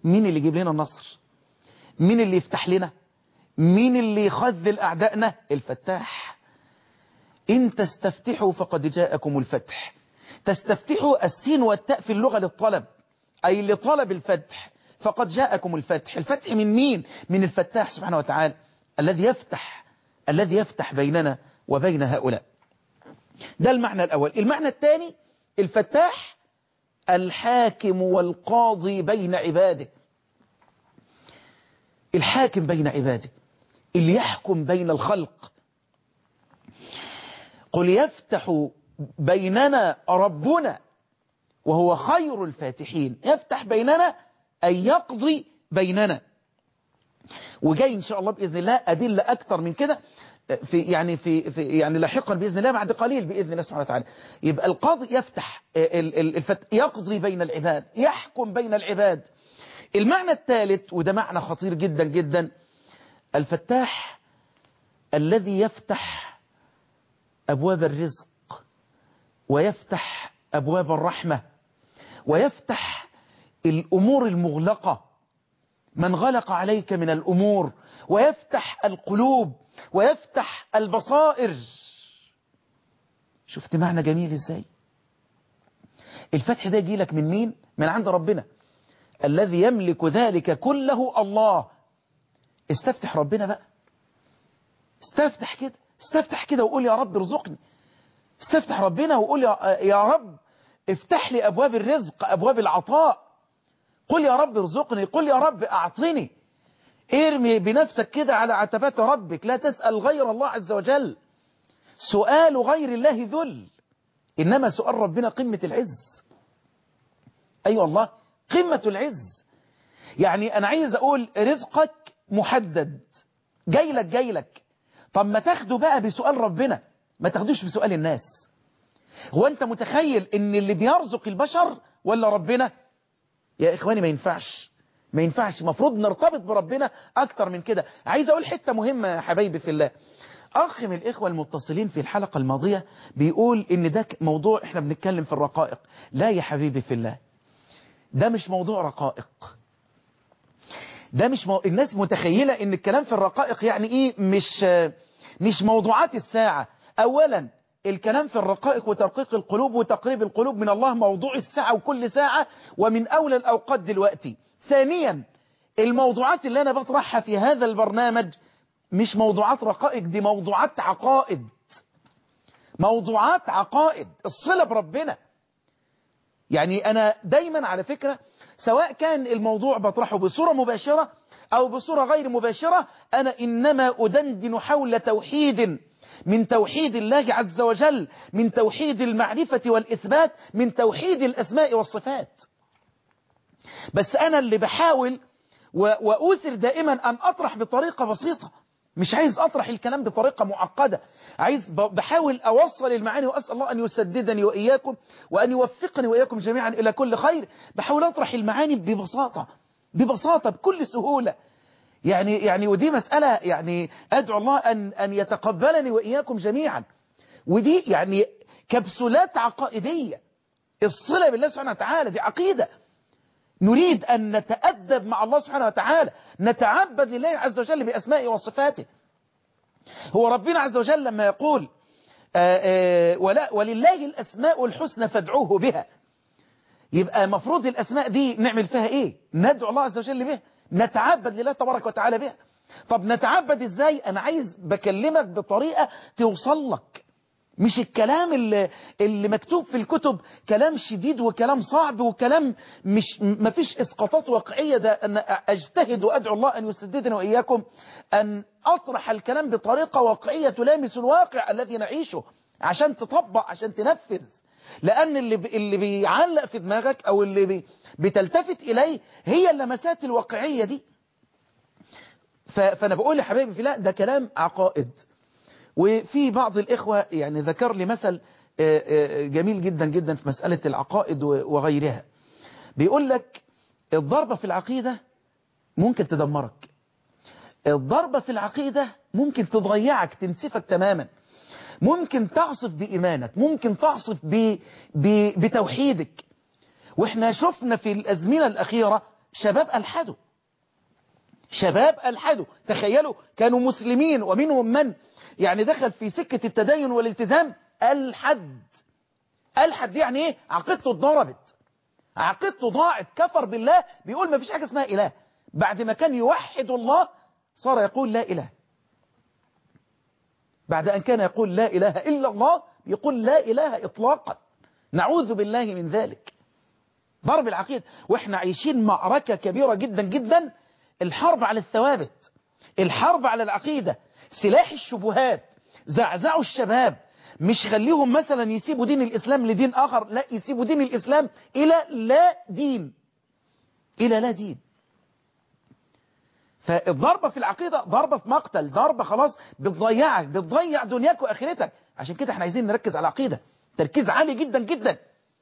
مين اللي يجيب لنا النصر مين اللي يفتح لنا مين اللي يخذل أعدائنا الفتاح إن تستفتحوا فقد جاءكم الفتح تستفتحوا السين والتاء في اللغة للطلب أي لطلب الفتح فقد جاءكم الفتح الفتح من مين من الفتاح سبحانه وتعالى الذي يفتح الذي يفتح بيننا وبين هؤلاء ده المعنى الأول المعنى الثاني الفتاح الحاكم والقاضي بين عباده الحاكم بين عباده اللي يحكم بين الخلق قل يفتح بيننا ربنا وهو خير الفاتحين يفتح بيننا أن يقضي بيننا وجاي إن شاء الله بإذن الله أدلة أكتر من كده في يعني في, في يعني لاحقا بإذن الله بعد قليل بإذن الله سبحانه وتعالى يبقى القاضي يفتح الفت يقضي بين العباد يحكم بين العباد المعنى الثالث وده معنى خطير جدا جدا الفتاح الذي يفتح أبواب الرزق ويفتح أبواب الرحمة ويفتح الأمور المغلقة من غلق عليك من الأمور ويفتح القلوب ويفتح البصائر شفت معنى جميل ازاي الفتح ده يجي لك من مين من عند ربنا الذي يملك ذلك كله الله استفتح ربنا بقى استفتح كده استفتح كده وقول يا رب ارزقني استفتح ربنا وقول يا, يا رب افتح لي أبواب الرزق أبواب العطاء قل يا رب ارزقني قل يا رب أعطني ارمي بنفسك كده على عتبات ربك لا تسأل غير الله عز وجل سؤال غير الله ذل إنما سؤال ربنا قمة العز أي أيوة والله قمة العز يعني أنا عايز أقول رزقك محدد جاي لك جاي لك طب ما تاخده بقى بسؤال ربنا ما تاخدوش بسؤال الناس هو أنت متخيل إن اللي بيرزق البشر ولا ربنا يا إخواني ما ينفعش ما ينفعش المفروض نرتبط بربنا أكتر من كده عايز أقول حتة مهمة يا حبايبي في الله أخ من الإخوة المتصلين في الحلقة الماضية بيقول إن ده موضوع إحنا بنتكلم في الرقائق لا يا حبيبي في الله ده مش موضوع رقائق ده مش مو... الناس متخيلة إن الكلام في الرقائق يعني إيه مش مش موضوعات الساعة أولا الكلام في الرقائق وترقيق القلوب وتقريب القلوب من الله موضوع الساعة وكل ساعة ومن أولى الأوقات دلوقتي ثانيا الموضوعات اللي أنا بطرحها في هذا البرنامج مش موضوعات رقائق دي موضوعات عقائد موضوعات عقائد الصلة بربنا يعني أنا دايما على فكرة سواء كان الموضوع بطرحه بصورة مباشرة أو بصورة غير مباشرة أنا إنما أدندن حول توحيد من توحيد الله عز وجل من توحيد المعرفة والإثبات من توحيد الأسماء والصفات بس أنا اللي بحاول وأوثر دائما أن أطرح بطريقة بسيطة مش عايز أطرح الكلام بطريقة معقدة عايز بحاول أوصل المعاني وأسأل الله أن يسددني وإياكم وأن يوفقني وإياكم جميعا إلى كل خير بحاول أطرح المعاني ببساطة ببساطة بكل سهولة يعني يعني ودي مسألة يعني أدعو الله أن أن يتقبلني وإياكم جميعا ودي يعني كبسولات عقائدية الصلة بالله سبحانه وتعالى دي عقيدة نريد أن نتأدب مع الله سبحانه وتعالى نتعبد لله عز وجل بأسمائه وصفاته هو ربنا عز وجل لما يقول آآ آآ ولا ولله الأسماء الحسنى فادعوه بها يبقى مفروض الأسماء دي نعمل فيها إيه ندعو الله عز وجل بها نتعبد لله تبارك وتعالى بها طب نتعبد إزاي أنا عايز بكلمك بطريقة توصل لك مش الكلام اللي, اللي مكتوب في الكتب كلام شديد وكلام صعب وكلام مش ما فيش اسقاطات واقعية ده أن أجتهد وأدعو الله أن يسددنا وإياكم أن أطرح الكلام بطريقة واقعية تلامس الواقع الذي نعيشه عشان تطبق عشان تنفذ لأن اللي اللي بيعلق في دماغك أو اللي بي بتلتفت إليه هي اللمسات الواقعية دي فأنا بقول يا حبايبي في لا ده كلام عقائد وفي بعض الإخوة يعني ذكر لي مثل جميل جدا جدا في مسألة العقائد وغيرها بيقول لك الضربة في العقيدة ممكن تدمرك الضربة في العقيدة ممكن تضيعك تنسفك تماما ممكن تعصف بإيمانك ممكن تعصف ب... ب... بتوحيدك واحنا شفنا في الأزمنة الأخيرة شباب ألحدوا شباب ألحدوا تخيلوا كانوا مسلمين ومنهم من يعني دخل في سكة التدين والالتزام ألحد ألحد دي يعني ايه عقيدته اتضربت عقيدته ضاعت كفر بالله بيقول ما فيش حاجة اسمها إله بعد ما كان يوحد الله صار يقول لا إله بعد أن كان يقول لا إله إلا الله يقول لا إله إطلاقا نعوذ بالله من ذلك ضرب العقيدة وإحنا عايشين معركة كبيرة جدا جدا الحرب على الثوابت الحرب على العقيدة سلاح الشبهات زعزعوا الشباب مش خليهم مثلا يسيبوا دين الإسلام لدين آخر لا يسيبوا دين الإسلام إلى لا دين إلى لا دين فالضربة في العقيدة ضربة في مقتل ضربة خلاص بتضيعك بتضيع دنياك وآخرتك عشان كده احنا عايزين نركز على العقيدة تركيز عالي جدا جدا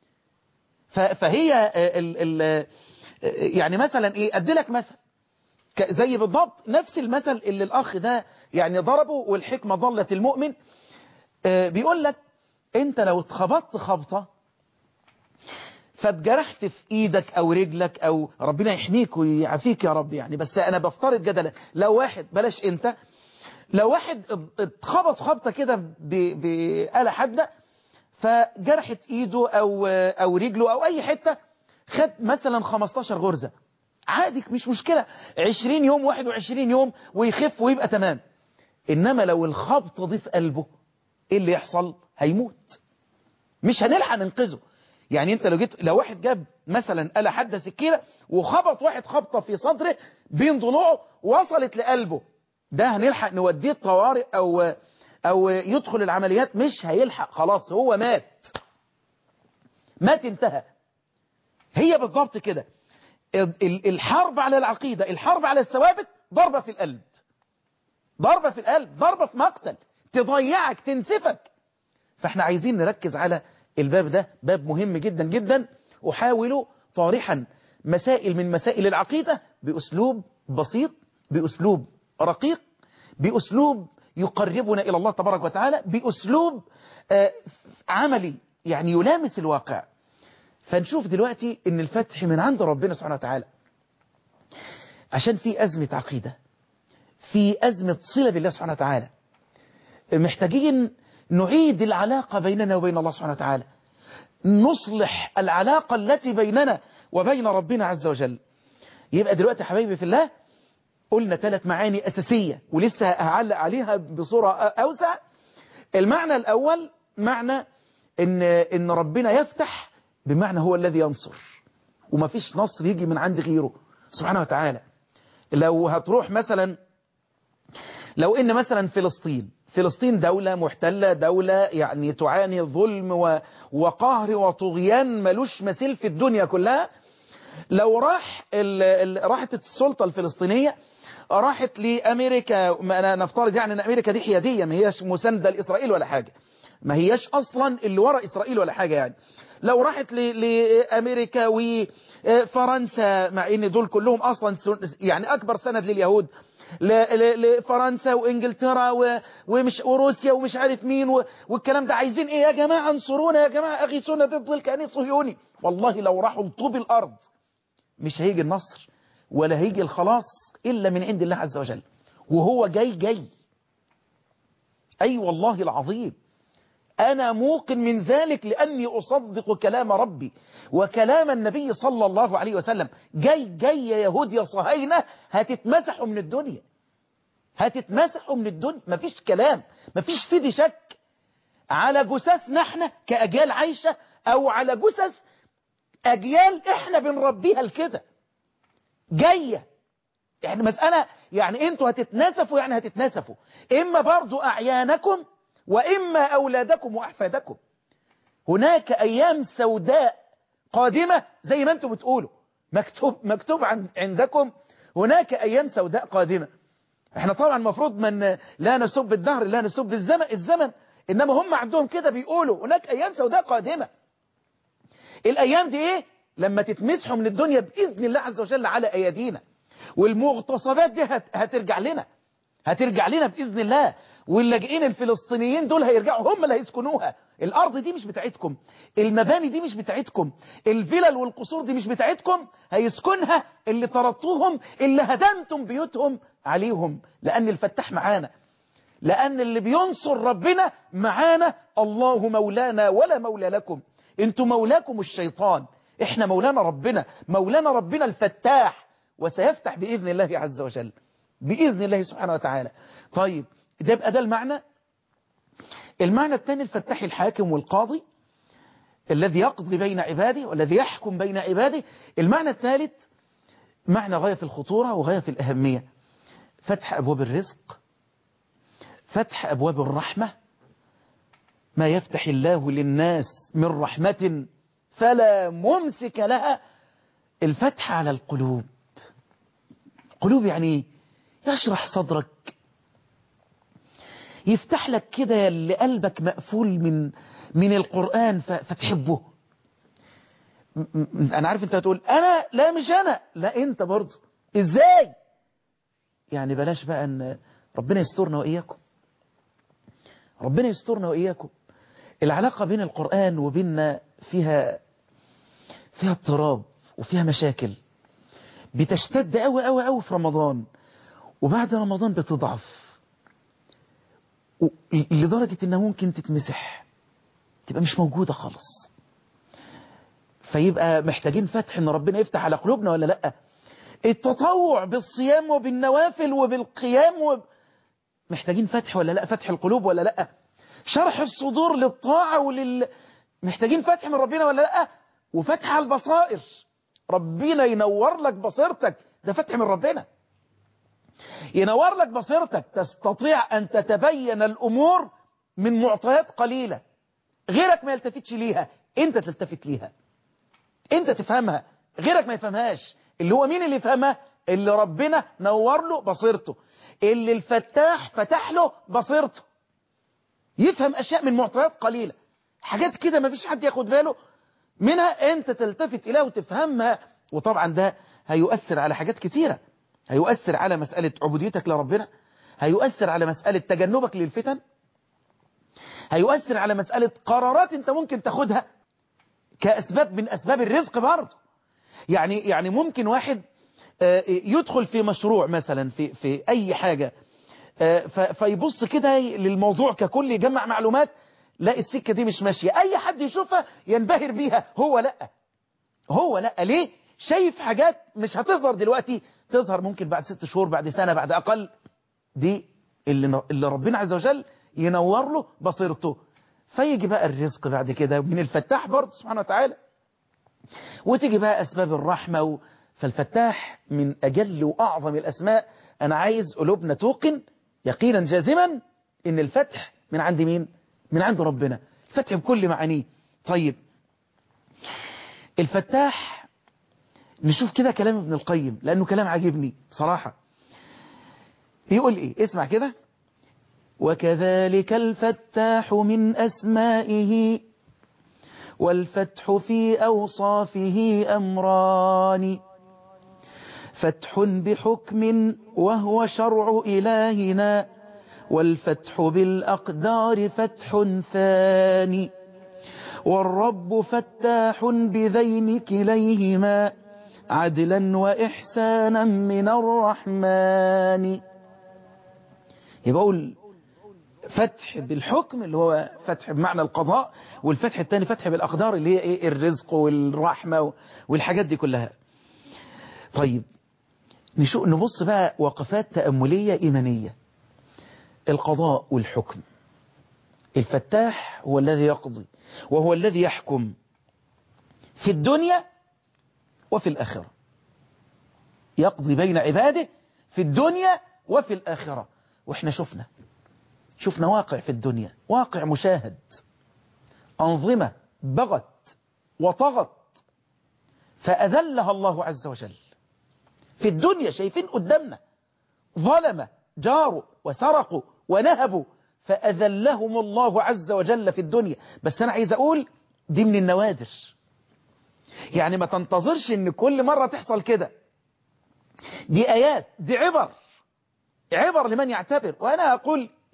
فهي ال ال يعني مثلا ايه ادي لك مثل زي بالضبط نفس المثل اللي الاخ ده يعني ضربه والحكمة ضلت المؤمن بيقول لك انت لو اتخبطت خبطة فاتجرحت في ايدك او رجلك او ربنا يحميك ويعافيك يا رب يعني بس انا بفترض جدلا لو واحد بلاش انت لو واحد اتخبط خبطة كده بآلة حادة فجرحت ايده او او رجله او اي حتة خد مثلا 15 غرزة عادي مش مشكلة 20 يوم 21 يوم ويخف ويبقى تمام انما لو الخبطة دي في قلبه ايه اللي يحصل هيموت مش هنلحق ننقذه يعني انت لو جيت لو واحد جاب مثلا آلة حادة سكينة وخبط واحد خبطة في صدره بين ضلوعه وصلت لقلبه ده هنلحق نوديه الطوارئ او او يدخل العمليات مش هيلحق خلاص هو مات مات انتهى هي بالضبط كده الحرب على العقيدة الحرب على الثوابت ضربة في القلب ضربة في القلب ضربة في مقتل تضيعك تنسفك فاحنا عايزين نركز على الباب ده باب مهم جدا جدا وحاولوا طارحا مسائل من مسائل العقيدة بأسلوب بسيط بأسلوب رقيق بأسلوب يقربنا إلى الله تبارك وتعالى بأسلوب عملي يعني يلامس الواقع فنشوف دلوقتي ان الفتح من عند ربنا سبحانه وتعالى عشان في أزمة عقيدة في أزمة صلة بالله سبحانه وتعالى محتاجين نعيد العلاقة بيننا وبين الله سبحانه وتعالى نصلح العلاقة التي بيننا وبين ربنا عز وجل يبقى دلوقتي حبايبي في الله قلنا ثلاث معاني أساسية ولسه هعلق عليها بصورة أوسع المعنى الأول معنى إن, إن ربنا يفتح بمعنى هو الذي ينصر وما فيش نصر يجي من عند غيره سبحانه وتعالى لو هتروح مثلا لو إن مثلا فلسطين فلسطين دولة محتلة دولة يعني تعاني ظلم وقهر وطغيان ملوش مثيل في الدنيا كلها لو راح راحت السلطة الفلسطينية راحت لأمريكا ما نفترض يعني أن أمريكا دي حيادية ما هياش مساندة لإسرائيل ولا حاجة ما هياش أصلا اللي ورا إسرائيل ولا حاجة يعني لو راحت لأمريكا وفرنسا مع ان دول كلهم أصلا يعني أكبر سند لليهود لفرنسا وانجلترا ومش وروسيا ومش عارف مين والكلام ده عايزين ايه يا جماعة انصرونا يا جماعة اغيثونا ضد الكيان الصهيوني والله لو راحوا لطوب الارض مش هيجي النصر ولا هيجي الخلاص الا من عند الله عز وجل وهو جاي جاي اي والله العظيم انا موقن من ذلك لاني اصدق كلام ربي وكلام النبي صلى الله عليه وسلم جاي جاي يا يهود يا صهاينة هتتمسحوا من الدنيا هتتمسحوا من الدنيا مفيش كلام مفيش فيه دي شك على جثثنا احنا كأجيال عايشة او على جثث اجيال احنا بنربيها لكده جاية يعني مسألة يعني انتوا هتتناسفوا يعني هتتناسفوا اما برضو اعيانكم واما اولادكم واحفادكم هناك ايام سوداء قادمة زي ما انتم بتقولوا مكتوب مكتوب عن عندكم هناك ايام سوداء قادمة احنا طبعا المفروض من لا نسب الدهر لا نسب الزمن الزمن انما هم عندهم كده بيقولوا هناك ايام سوداء قادمة الايام دي ايه لما تتمسحوا من الدنيا باذن الله عز وجل على ايادينا والمغتصبات دي هت هترجع لنا هترجع لنا باذن الله واللاجئين الفلسطينيين دول هيرجعوا هم اللي هيسكنوها الأرض دي مش بتاعتكم المباني دي مش بتاعتكم الفلل والقصور دي مش بتاعتكم هيسكنها اللي طردتوهم اللي هدمتم بيوتهم عليهم لأن الفتاح معانا لأن اللي بينصر ربنا معانا الله مولانا ولا مولى لكم انتوا مولاكم الشيطان احنا مولانا ربنا مولانا ربنا الفتاح وسيفتح بإذن الله عز وجل بإذن الله سبحانه وتعالى طيب ده يبقى ده المعنى المعنى الثاني الفتاح الحاكم والقاضي الذي يقضي بين عباده والذي يحكم بين عباده المعنى الثالث معنى غاية في الخطورة وغاية في الأهمية فتح أبواب الرزق فتح أبواب الرحمة ما يفتح الله للناس من رحمة فلا ممسك لها الفتح على القلوب قلوب يعني يشرح صدرك يفتح لك كده اللي قلبك مقفول من من القرآن فتحبه انا عارف انت هتقول انا لا مش انا لا انت برضه ازاي يعني بلاش بقى ان ربنا يسترنا واياكم ربنا يسترنا واياكم العلاقة بين القرآن وبيننا فيها فيها اضطراب وفيها مشاكل بتشتد قوي قوي قوي في رمضان وبعد رمضان بتضعف لدرجة انها ممكن تتمسح تبقى مش موجودة خالص فيبقى محتاجين فتح ان ربنا يفتح على قلوبنا ولا لا التطوع بالصيام وبالنوافل وبالقيام وب... محتاجين فتح ولا لا فتح القلوب ولا لا شرح الصدور للطاعة ولل محتاجين فتح من ربنا ولا لا وفتح على البصائر ربنا ينور لك بصيرتك ده فتح من ربنا ينور لك بصيرتك تستطيع أن تتبين الأمور من معطيات قليلة غيرك ما يلتفتش ليها انت تلتفت ليها انت تفهمها غيرك ما يفهمهاش اللي هو مين اللي يفهمها اللي ربنا نور له بصيرته اللي الفتاح فتح له بصيرته يفهم أشياء من معطيات قليلة حاجات كده ما فيش حد ياخد باله منها انت تلتفت إليها وتفهمها وطبعا ده هيؤثر على حاجات كتيرة هيؤثر على مسألة عبوديتك لربنا هيؤثر على مسألة تجنبك للفتن هيؤثر على مسألة قرارات انت ممكن تاخدها كأسباب من أسباب الرزق برضه يعني يعني ممكن واحد يدخل في مشروع مثلا في في أي حاجة فيبص كده للموضوع ككل يجمع معلومات لا السكة دي مش ماشية أي حد يشوفها ينبهر بيها هو لا هو لا ليه شايف حاجات مش هتظهر دلوقتي تظهر ممكن بعد ست شهور بعد سنة بعد أقل دي اللي, اللي ربنا عز وجل ينور له بصيرته فيجي بقى الرزق بعد كده من الفتاح برضه سبحانه وتعالى وتيجي بقى أسباب الرحمة و... فالفتاح من أجل وأعظم الأسماء أنا عايز قلوبنا توقن يقينا جازما إن الفتح من عند مين من عند ربنا الفتح بكل معانيه طيب الفتاح نشوف كده كلام ابن القيم لأنه كلام عجبني صراحة بيقول إيه اسمع كده وكذلك الفتاح من أسمائه والفتح في أوصافه أمران فتح بحكم وهو شرع إلهنا والفتح بالأقدار فتح ثاني والرب فتاح بذين كليهما عدلا وإحسانا من الرحمن يقول فتح بالحكم اللي هو فتح بمعنى القضاء والفتح الثاني فتح بالأقدار اللي هي إيه الرزق والرحمة والحاجات دي كلها طيب نشوف نبص بقى وقفات تأملية إيمانية القضاء والحكم الفتاح هو الذي يقضي وهو الذي يحكم في الدنيا وفي الآخرة يقضي بين عباده في الدنيا وفي الآخرة وإحنا شفنا شفنا واقع في الدنيا واقع مشاهد أنظمة بغت وطغت فأذلها الله عز وجل في الدنيا شايفين قدامنا ظلم جاروا وسرقوا ونهبوا فأذلهم الله عز وجل في الدنيا بس أنا عايز أقول دي من النوادر يعني ما تنتظرش ان كل مرة تحصل كده دي آيات دي عبر عبر لمن يعتبر وأنا أقول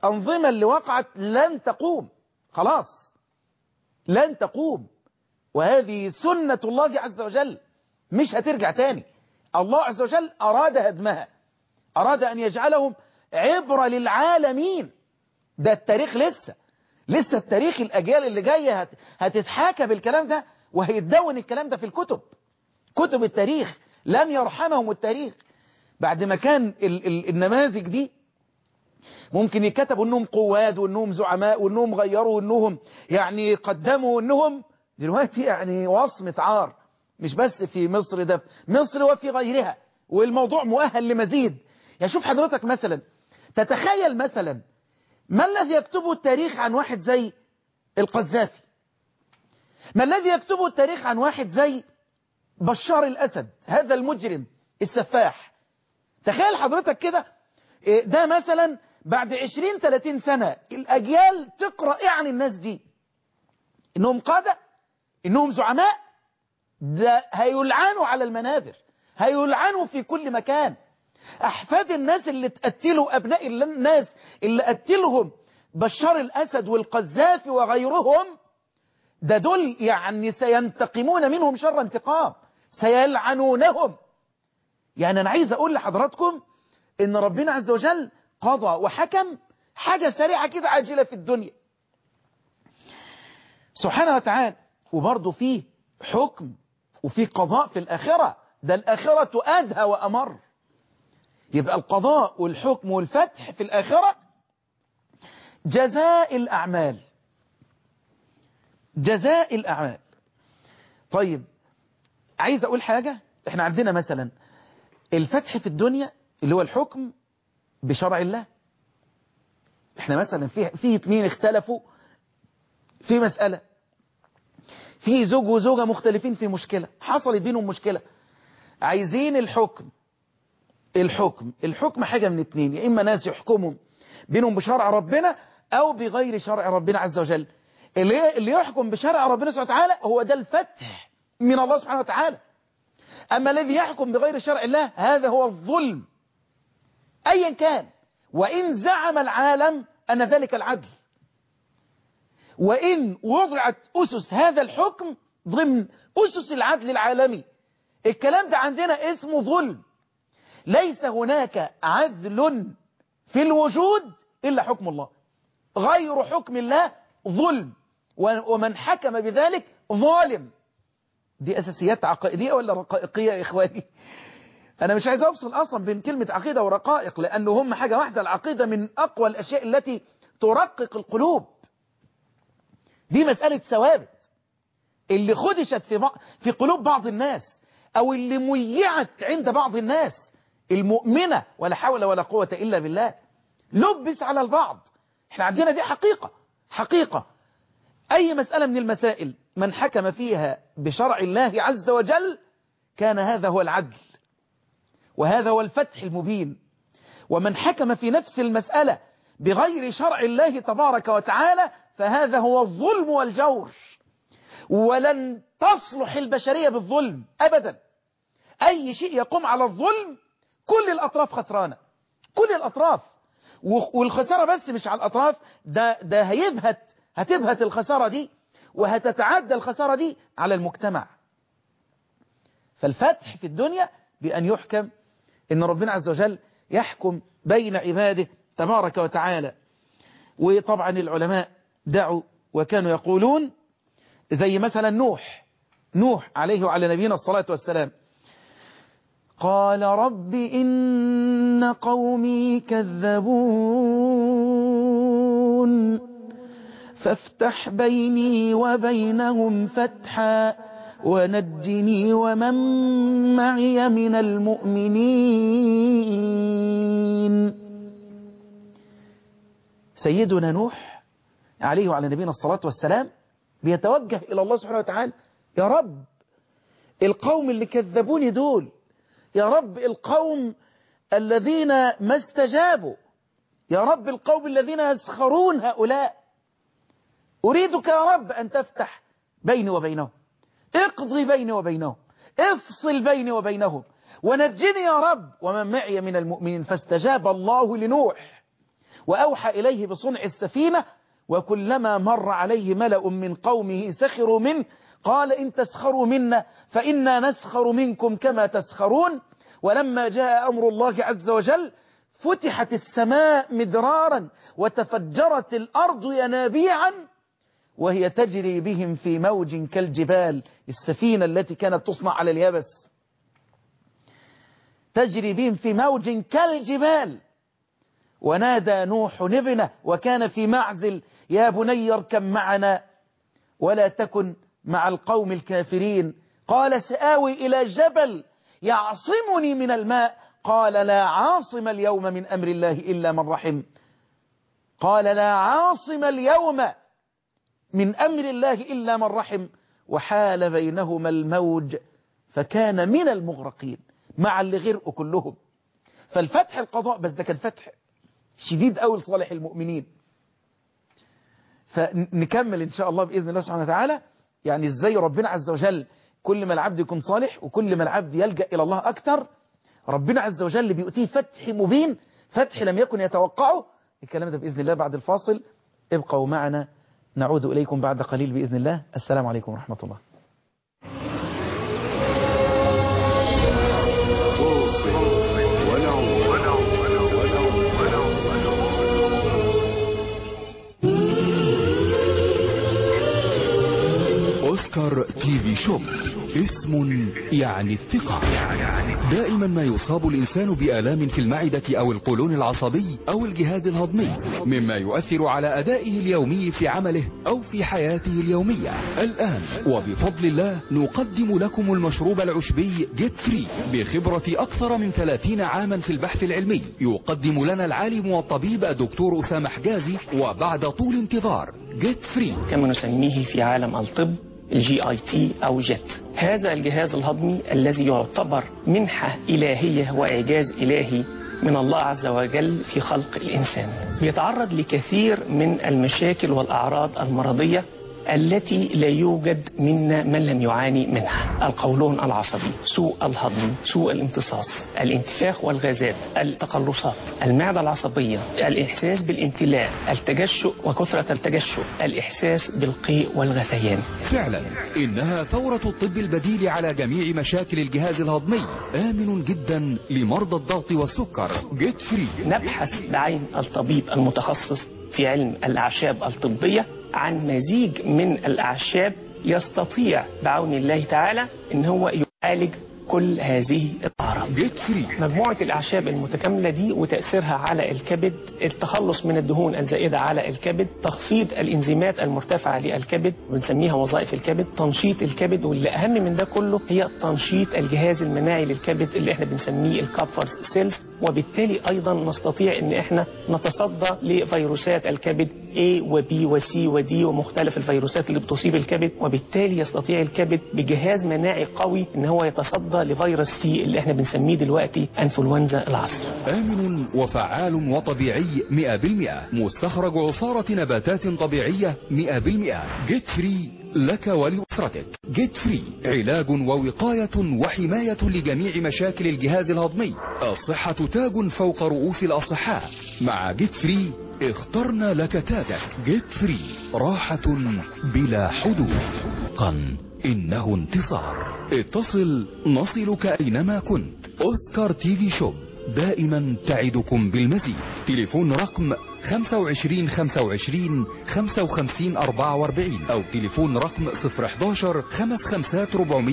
الأنظمة اللي وقعت لن تقوم خلاص لن تقوم وهذه سنة الله عز وجل مش هترجع تاني الله عز وجل أراد هدمها أراد أن يجعلهم عبرة للعالمين ده التاريخ لسه لسه التاريخ الأجيال اللي جاية هتتحاكى بالكلام ده وهيتدون الكلام ده في الكتب كتب التاريخ لم يرحمهم التاريخ بعد ما كان ال ال النماذج دي ممكن يكتبوا انهم قواد وانهم زعماء وانهم غيروا وانهم يعني قدموا وانهم دلوقتي يعني وصمة عار مش بس في مصر ده مصر وفي غيرها والموضوع مؤهل لمزيد يعني شوف حضرتك مثلا تتخيل مثلا ما الذي يكتبه التاريخ عن واحد زي القذافي ما الذي يكتبه التاريخ عن واحد زي بشار الأسد هذا المجرم السفاح تخيل حضرتك كده ده مثلا بعد 20 30 سنة الأجيال تقرأ ايه عن الناس دي انهم قادة انهم زعماء ده هيلعنوا على المنابر هيلعنوا في كل مكان أحفاد الناس اللي تقتلوا أبناء الناس اللي قتلهم بشار الأسد والقذافي وغيرهم ده دول يعني سينتقمون منهم شر انتقام سيلعنونهم يعني أنا عايز أقول لحضراتكم إن ربنا عز وجل قضى وحكم حاجة سريعة كده عاجلة في الدنيا سبحانه وتعالى وبرضه فيه حكم وفي قضاء في الآخرة ده الآخرة أدهى وأمر يبقى القضاء والحكم والفتح في الآخرة جزاء الأعمال جزاء الأعمال طيب عايز أقول حاجة احنا عندنا مثلا الفتح في الدنيا اللي هو الحكم بشرع الله احنا مثلا في في اتنين اختلفوا في مسألة في زوج وزوجة مختلفين في مشكلة حصلت بينهم مشكلة عايزين الحكم الحكم الحكم حاجة من اتنين يا إما ناس يحكموا بينهم بشرع ربنا أو بغير شرع ربنا عز وجل اللي, اللي يحكم بشرع ربنا سبحانه وتعالى هو ده الفتح من الله سبحانه وتعالى أما الذي يحكم بغير شرع الله هذا هو الظلم أيا كان وإن زعم العالم أن ذلك العدل وإن وضعت أسس هذا الحكم ضمن أسس العدل العالمي الكلام ده عندنا اسمه ظلم ليس هناك عدل في الوجود إلا حكم الله غير حكم الله ظلم ومن حكم بذلك ظالم دي أساسيات عقائدية ولا رقائقية يا إخواني أنا مش عايز أفصل أصلا بين كلمة عقيدة ورقائق لأنه هم حاجة واحدة العقيدة من أقوى الأشياء التي ترقق القلوب دي مسألة ثوابت اللي خدشت في, في قلوب بعض الناس أو اللي ميعت عند بعض الناس المؤمنة ولا حول ولا قوة إلا بالله لبس على البعض احنا عندنا دي حقيقة حقيقة أي مسألة من المسائل من حكم فيها بشرع الله عز وجل كان هذا هو العدل وهذا هو الفتح المبين ومن حكم في نفس المسألة بغير شرع الله تبارك وتعالى فهذا هو الظلم والجور ولن تصلح البشرية بالظلم أبدا أي شيء يقوم على الظلم كل الأطراف خسرانة كل الأطراف والخسارة بس مش على الأطراف ده, ده هيبهت هتبهت الخسارة دي وهتتعدى الخسارة دي على المجتمع فالفتح في الدنيا بأن يحكم إن ربنا عز وجل يحكم بين عباده تبارك وتعالى وطبعا العلماء دعوا وكانوا يقولون زي مثلا نوح نوح عليه وعلى نبينا الصلاة والسلام قال رب إن قومي كذبون فافتح بيني وبينهم فتحا ونجني ومن معي من المؤمنين سيدنا نوح عليه وعلى نبينا الصلاة والسلام بيتوجه إلى الله سبحانه وتعالى يا رب القوم اللي كذبوني دول يا رب القوم الذين ما استجابوا يا رب القوم الذين يسخرون هؤلاء أريدك يا رب أن تفتح بيني وبينهم اقضي بيني وبينهم افصل بيني وبينهم ونجني يا رب ومن معي من المؤمنين فاستجاب الله لنوح وأوحى إليه بصنع السفينة وكلما مر عليه ملأ من قومه سخروا منه قال إن تسخروا منا فإنا نسخر منكم كما تسخرون ولما جاء أمر الله عز وجل فتحت السماء مدرارا وتفجرت الأرض ينابيعا وهي تجري بهم في موج كالجبال السفينة التي كانت تصنع على اليابس تجري بهم في موج كالجبال ونادى نوح ابنه وكان في معزل يا بني اركب معنا ولا تكن مع القوم الكافرين قال سآوي إلى جبل يعصمني من الماء قال لا عاصم اليوم من أمر الله إلا من رحم قال لا عاصم اليوم من أمر الله إلا من رحم وحال بينهما الموج فكان من المغرقين مع اللي غرقوا كلهم فالفتح القضاء بس ده كان فتح شديد قوي لصالح المؤمنين فنكمل إن شاء الله بإذن الله سبحانه وتعالى يعني إزاي ربنا عز وجل كل ما العبد يكون صالح وكل ما العبد يلجأ إلى الله أكثر ربنا عز وجل بيؤتيه فتح مبين فتح لم يكن يتوقعه الكلام ده بإذن الله بعد الفاصل ابقوا معنا نعود إليكم بعد قليل بإذن الله السلام عليكم ورحمة الله أوسكار تي في شوب اسم يعني الثقة دائما ما يصاب الإنسان بآلام في المعدة أو القولون العصبي أو الجهاز الهضمي مما يؤثر على أدائه اليومي في عمله أو في حياته اليومية الآن وبفضل الله نقدم لكم المشروب العشبي جيت فري بخبرة أكثر من 30 عاما في البحث العلمي يقدم لنا العالم والطبيب الدكتور أسامة حجازي وبعد طول انتظار جيت فري كما نسميه في عالم الطب الجي اي تي او جيت هذا الجهاز الهضمي الذي يعتبر منحة إلهية وإعجاز إلهي من الله عز وجل في خلق الإنسان بيتعرض لكثير من المشاكل والأعراض المرضية التي لا يوجد منا من لم يعاني منها القولون العصبي سوء الهضم سوء الامتصاص الانتفاخ والغازات التقلصات المعدة العصبية الإحساس بالامتلاء التجشؤ وكثرة التجشؤ الإحساس بالقيء والغثيان فعلا إنها ثورة الطب البديل على جميع مشاكل الجهاز الهضمي آمن جدا لمرضى الضغط والسكر جيت فري نبحث بعين الطبيب المتخصص في علم الأعشاب الطبية عن مزيج من الأعشاب يستطيع بعون الله تعالى ان هو يعالج كل هذه الأعراض جيت فري مجموعة الأعشاب المتكاملة دي وتأثيرها على الكبد التخلص من الدهون الزائدة على الكبد تخفيض الإنزيمات المرتفعة للكبد بنسميها وظائف الكبد تنشيط الكبد واللي أهم من ده كله هي تنشيط الجهاز المناعي للكبد اللي احنا بنسميه الكابفر سيلز وبالتالي أيضا نستطيع ان احنا نتصدى لفيروسات الكبد A و B و C و D ومختلف الفيروسات اللي بتصيب الكبد وبالتالي يستطيع الكبد بجهاز مناعي قوي ان هو يتصدى لفيروس سي اللي احنا بنسميه دلوقتي انفلونزا العصر آمن وفعال وطبيعي 100% مستخرج عصارة نباتات طبيعية 100% جيت فري لك ولأسرتك جيت فري علاج ووقاية وحماية لجميع مشاكل الجهاز الهضمي الصحة تاج فوق رؤوس الأصحاء مع جيت فري اخترنا لك تاجك جيت فري راحة بلا حدود قن إنه انتصار اتصل نصلك أينما كنت أوسكار تي في شوب دائما تعدكم بالمزيد تليفون رقم 25 25 55 44 أو تليفون رقم 011 55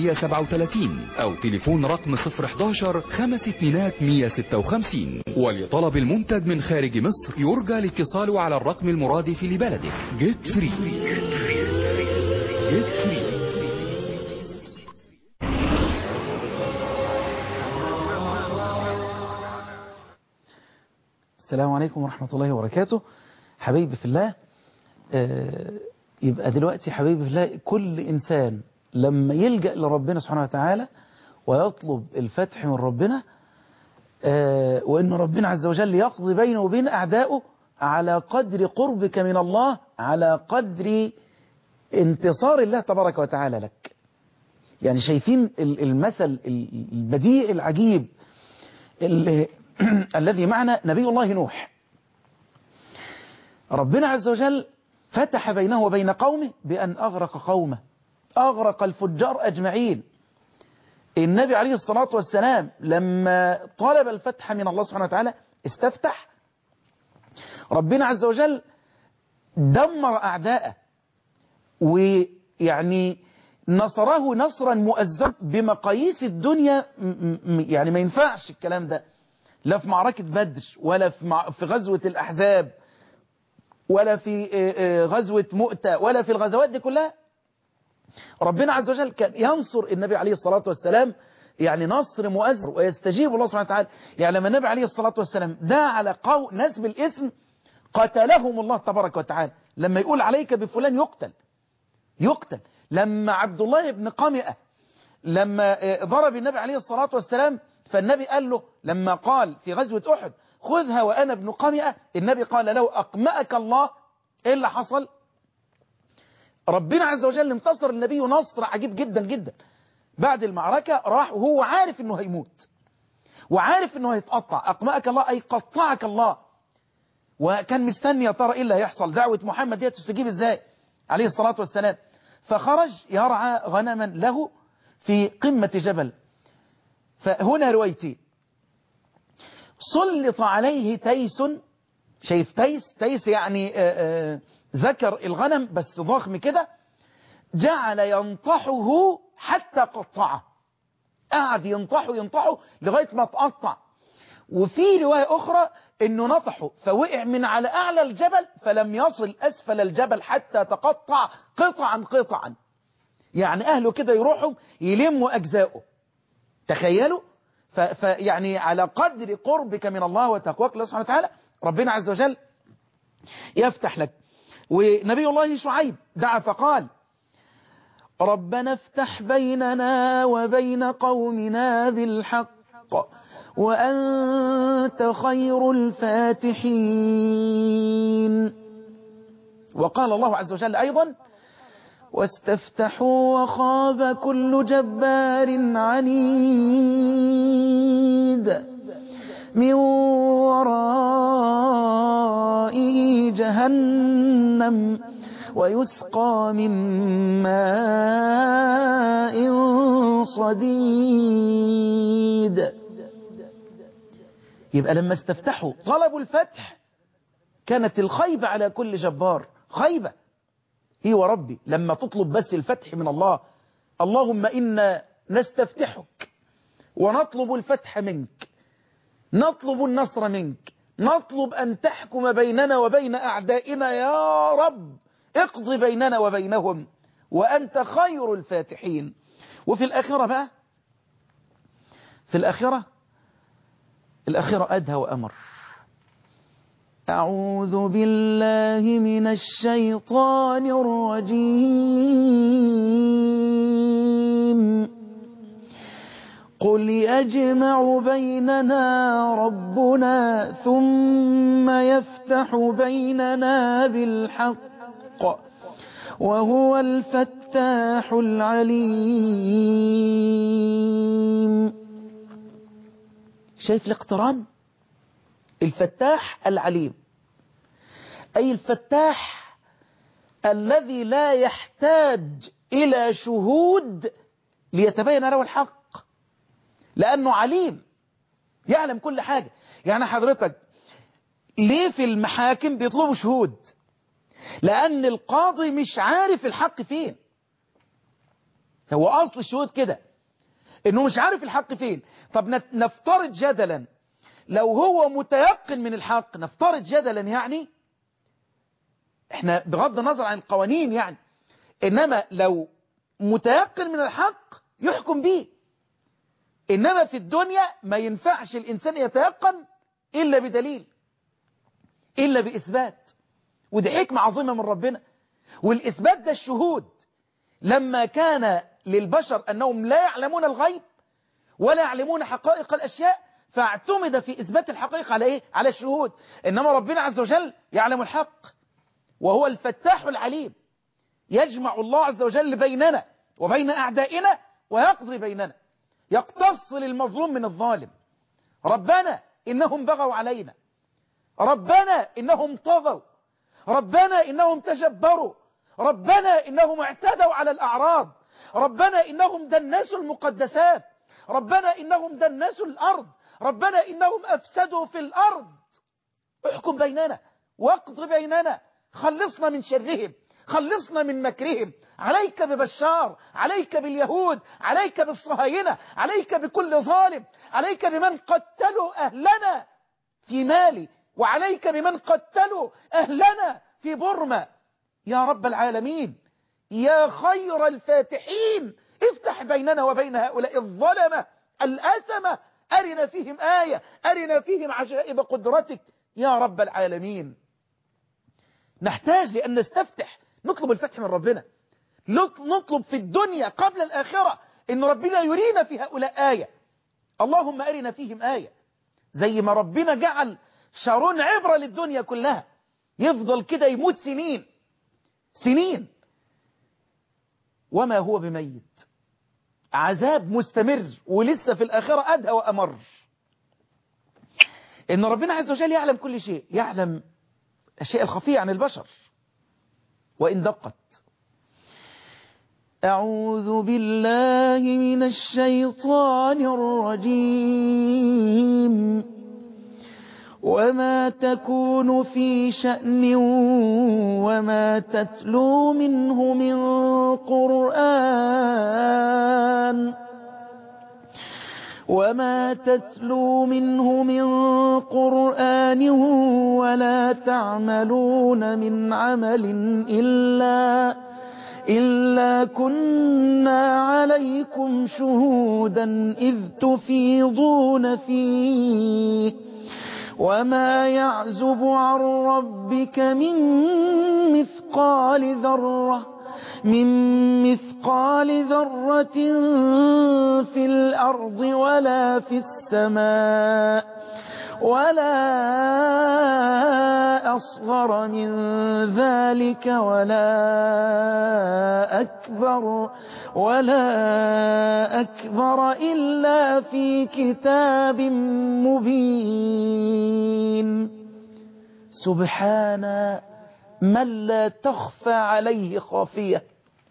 437 أو تليفون رقم 011 5 2 156 ولطلب المنتج من خارج مصر يرجى الاتصال على الرقم المرادف لبلدك جيت فري جيت فري السلام عليكم ورحمة الله وبركاته حبيبي في الله آه، يبقى دلوقتي حبيبي في الله كل إنسان لما يلجأ لربنا سبحانه وتعالى ويطلب الفتح من ربنا آه، وإن ربنا عز وجل يقضي بينه وبين أعدائه على قدر قربك من الله على قدر انتصار الله تبارك وتعالى لك يعني شايفين المثل البديع العجيب اللي الذي معنا نبي الله نوح ربنا عز وجل فتح بينه وبين قومه بأن أغرق قومه أغرق الفجار أجمعين النبي عليه الصلاة والسلام لما طلب الفتح من الله سبحانه وتعالى استفتح ربنا عز وجل دمر أعداءه ويعني نصره نصرا مؤزرا بمقاييس الدنيا يعني ما ينفعش الكلام ده لا في معركة بدر ولا في في غزوة الأحزاب ولا في غزوة مؤتة ولا في الغزوات دي كلها ربنا عز وجل كان ينصر النبي عليه الصلاة والسلام يعني نصر مؤزر ويستجيب الله سبحانه وتعالى يعني لما النبي عليه الصلاة والسلام دعا على قو ناس بالاسم قتلهم الله تبارك وتعالى لما يقول عليك بفلان يقتل يقتل لما عبد الله بن قمئة لما ضرب النبي عليه الصلاة والسلام فالنبي قال له لما قال في غزوة أحد خذها وأنا ابن قمئة النبي قال له أقمأك الله إيه اللي حصل ربنا عز وجل انتصر النبي نصر عجيب جدا جدا بعد المعركة راح وهو عارف انه هيموت وعارف انه هيتقطع أقمأك الله أي قطعك الله وكان مستني يا ترى ايه اللي هيحصل دعوة محمد دي تستجيب ازاي عليه الصلاة والسلام فخرج يرعى غنما له في قمة جبل فهنا روايتين سلط عليه تيس شايف تيس تيس يعني آآ آآ ذكر الغنم بس ضخم كده جعل ينطحه حتى قطعه قعد ينطحه ينطحه لغاية ما تقطع وفي رواية أخرى انه نطحه فوقع من على اعلى الجبل فلم يصل اسفل الجبل حتى تقطع قطعا قطعا يعني اهله كده يروحوا يلموا اجزاؤه تخيلوا فيعني على قدر قربك من الله وتقواك الله سبحانه وتعالى ربنا عز وجل يفتح لك ونبي الله شعيب دعا فقال ربنا افتح بيننا وبين قومنا بالحق وأنت خير الفاتحين وقال الله عز وجل أيضا واستفتحوا وخاب كل جبار عنيد من ورائه جهنم ويسقى من ماء صديد يبقى لما استفتحوا طلبوا الفتح كانت الخيبة على كل جبار خيبة هي وربي لما تطلب بس الفتح من الله اللهم إنا نستفتحك ونطلب الفتح منك نطلب النصر منك نطلب أن تحكم بيننا وبين أعدائنا يا رب اقضي بيننا وبينهم وأنت خير الفاتحين وفي الآخرة بقى في الآخرة الآخرة أدهى وأمر أعوذ بالله من الشيطان الرجيم قل يجمع بيننا ربنا ثم يفتح بيننا بالحق وهو الفتاح العليم شايف الاقتران الفتاح العليم أي الفتاح الذي لا يحتاج إلى شهود ليتبين له الحق لأنه عليم يعلم كل حاجة يعني حضرتك ليه في المحاكم بيطلبوا شهود لأن القاضي مش عارف الحق فين هو أصل الشهود كده إنه مش عارف الحق فين طب نفترض جدلا لو هو متيقن من الحق نفترض جدلا يعني احنا بغض النظر عن القوانين يعني إنما لو متيقن من الحق يحكم به إنما في الدنيا ما ينفعش الإنسان يتيقن إلا بدليل إلا بإثبات ودي حكمة عظيمة من ربنا والإثبات ده الشهود لما كان للبشر أنهم لا يعلمون الغيب ولا يعلمون حقائق الأشياء فاعتمد في إثبات الحقيقة على إيه؟ على الشهود إنما ربنا عز وجل يعلم الحق وهو الفتاح العليم يجمع الله عز وجل بيننا وبين أعدائنا ويقضي بيننا يقتص للمظلوم من الظالم ربنا إنهم بغوا علينا ربنا إنهم طغوا ربنا إنهم تجبروا ربنا إنهم اعتدوا على الأعراض ربنا إنهم دنسوا المقدسات ربنا إنهم دنسوا الأرض ربنا إنهم أفسدوا في الأرض احكم بيننا واقض بيننا خلصنا من شرهم خلصنا من مكرهم عليك ببشار عليك باليهود عليك بالصهاينة عليك بكل ظالم عليك بمن قتلوا أهلنا في مالي وعليك بمن قتلوا أهلنا في برما يا رب العالمين يا خير الفاتحين افتح بيننا وبين هؤلاء الظلمة الأثمة أرنا فيهم آية أرنا فيهم عجائب قدرتك يا رب العالمين نحتاج لأن نستفتح نطلب الفتح من ربنا نطلب في الدنيا قبل الآخرة إن ربنا يرينا في هؤلاء آية اللهم أرنا فيهم آية زي ما ربنا جعل شارون عبرة للدنيا كلها يفضل كده يموت سنين سنين وما هو بميت عذاب مستمر ولسه في الآخرة أدهى وأمر إن ربنا عز وجل يعلم كل شيء يعلم الشيء الخفي عن البشر وإن دقت أعوذ بالله من الشيطان الرجيم وما تكون في شأن وما تتلو منه من قرآن وما تتلو منه من قرآن ولا تعملون من عمل إلا إلا كنا عليكم شهودا إذ تفيضون فيه وما يعزب عن ربك من مثقال ذرة من مثقال ذرة في الأرض ولا في السماء ولا أصغر من ذلك ولا أكبر ولا أكبر إلا في كتاب مبين سبحان من لا تخفى عليه خافية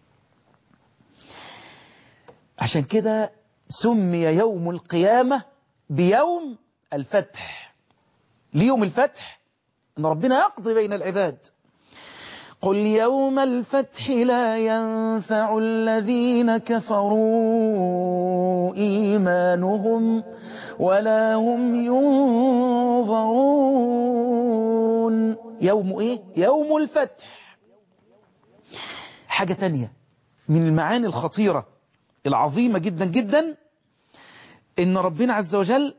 عشان كده سمي يوم القيامة بيوم الفتح ليوم الفتح ان ربنا يقضي بين العباد قل يوم الفتح لا ينفع الذين كفروا إيمانهم ولا هم ينظرون يوم إيه؟ يوم الفتح حاجة تانية من المعاني الخطيرة العظيمة جدا جدا إن ربنا عز وجل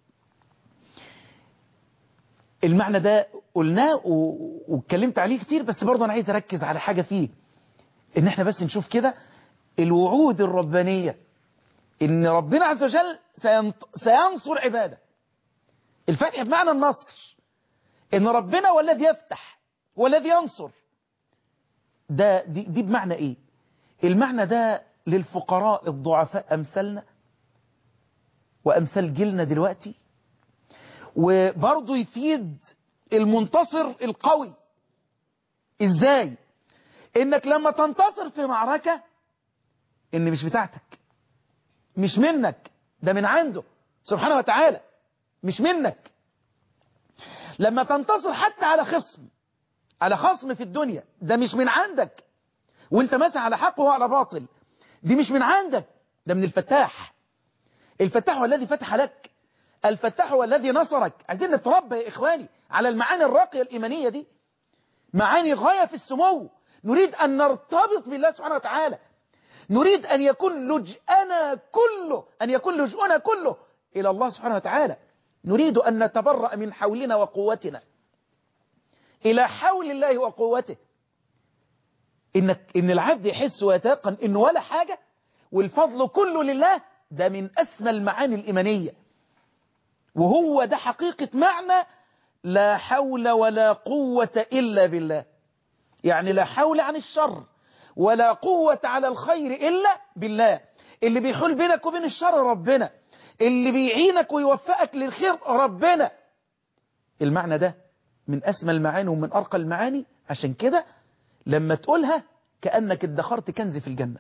المعنى ده قلناه واتكلمت عليه كتير بس برضه أنا عايز أركز على حاجة فيه إن احنا بس نشوف كده الوعود الربانية إن ربنا عز وجل سينصر عباده الفتح بمعنى النصر إن ربنا هو الذي يفتح هو الذي ينصر ده دي, دي بمعنى إيه المعنى ده للفقراء الضعفاء أمثالنا وأمثال جيلنا دلوقتي وبرضه يفيد المنتصر القوي ازاي انك لما تنتصر في معركة ان مش بتاعتك مش منك ده من عنده سبحانه وتعالى مش منك لما تنتصر حتى على خصم على خصم في الدنيا ده مش من عندك وانت ماسح على حق وهو على باطل دي مش من عندك ده من الفتاح الفتاح هو الذي فتح لك الفتاح هو الذي نصرك عايزين نتربى يا إخواني على المعاني الراقية الإيمانية دي معاني غاية في السمو نريد أن نرتبط بالله سبحانه وتعالى نريد أن يكون لجأنا كله أن يكون لجؤنا كله إلى الله سبحانه وتعالى نريد أن نتبرأ من حولنا وقوتنا إلى حول الله وقوته إن, إن العبد يحس ويتيقن إنه ولا حاجة والفضل كله لله ده من أسمى المعاني الإيمانية وهو ده حقيقة معنى لا حول ولا قوة إلا بالله يعني لا حول عن الشر ولا قوة على الخير إلا بالله اللي بيحول بينك وبين الشر ربنا اللي بيعينك ويوفقك للخير ربنا المعنى ده من أسمى المعاني ومن أرقى المعاني عشان كده لما تقولها كأنك ادخرت كنز في الجنة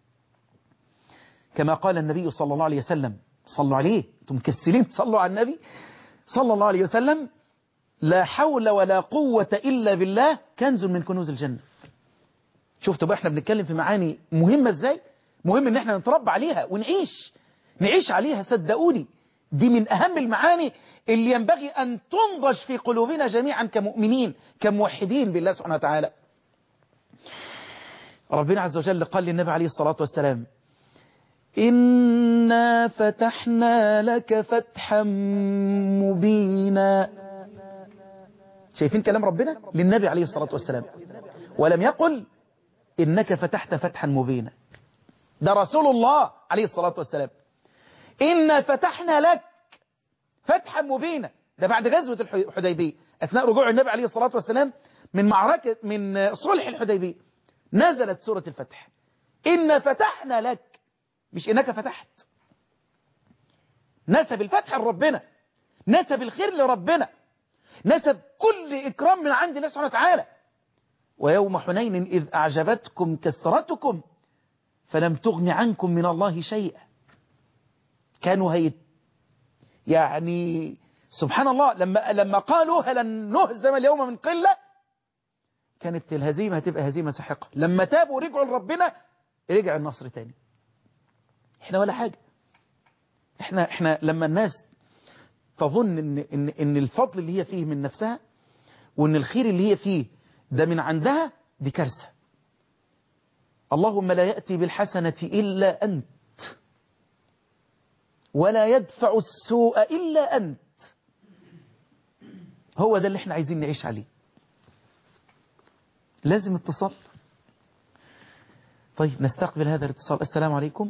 كما قال النبي صلى الله عليه وسلم صلوا عليه انتم مكسلين تصلوا على النبي صلى الله عليه وسلم لا حول ولا قوة إلا بالله كنز من كنوز الجنة شفتوا بقى احنا بنتكلم في معاني مهمة ازاي مهم ان احنا نتربى عليها ونعيش نعيش عليها صدقوني دي من أهم المعاني اللي ينبغي أن تنضج في قلوبنا جميعا كمؤمنين كموحدين بالله سبحانه وتعالى ربنا عز وجل قال للنبي عليه الصلاة والسلام إنا فتحنا لك فتحا مبينا شايفين كلام ربنا للنبي عليه الصلاة والسلام ولم يقل إنك فتحت فتحا مبينا ده رسول الله عليه الصلاة والسلام إنا فتحنا لك فتحا مبينا ده بعد غزوة الحديبية أثناء رجوع النبي عليه الصلاة والسلام من معركة من صلح الحديبية نزلت سورة الفتح إنا فتحنا لك مش إنك فتحت نسب الفتح لربنا نسب الخير لربنا نسب كل إكرام من عند الله سبحانه وتعالى ويوم حنين إذ أعجبتكم كثرتكم فلم تغن عنكم من الله شيئا كانوا هيت يعني سبحان الله لما لما قالوا هل نهزم اليوم من قلة كانت الهزيمة هتبقى هزيمة ساحقة لما تابوا ورجعوا لربنا رجع النصر تاني احنا ولا حاجة احنا احنا لما الناس تظن ان ان ان الفضل اللي هي فيه من نفسها وان الخير اللي هي فيه ده من عندها دي كارثة اللهم لا يأتي بالحسنة إلا أنت ولا يدفع السوء إلا أنت هو ده اللي احنا عايزين نعيش عليه لازم اتصال طيب نستقبل هذا الاتصال السلام عليكم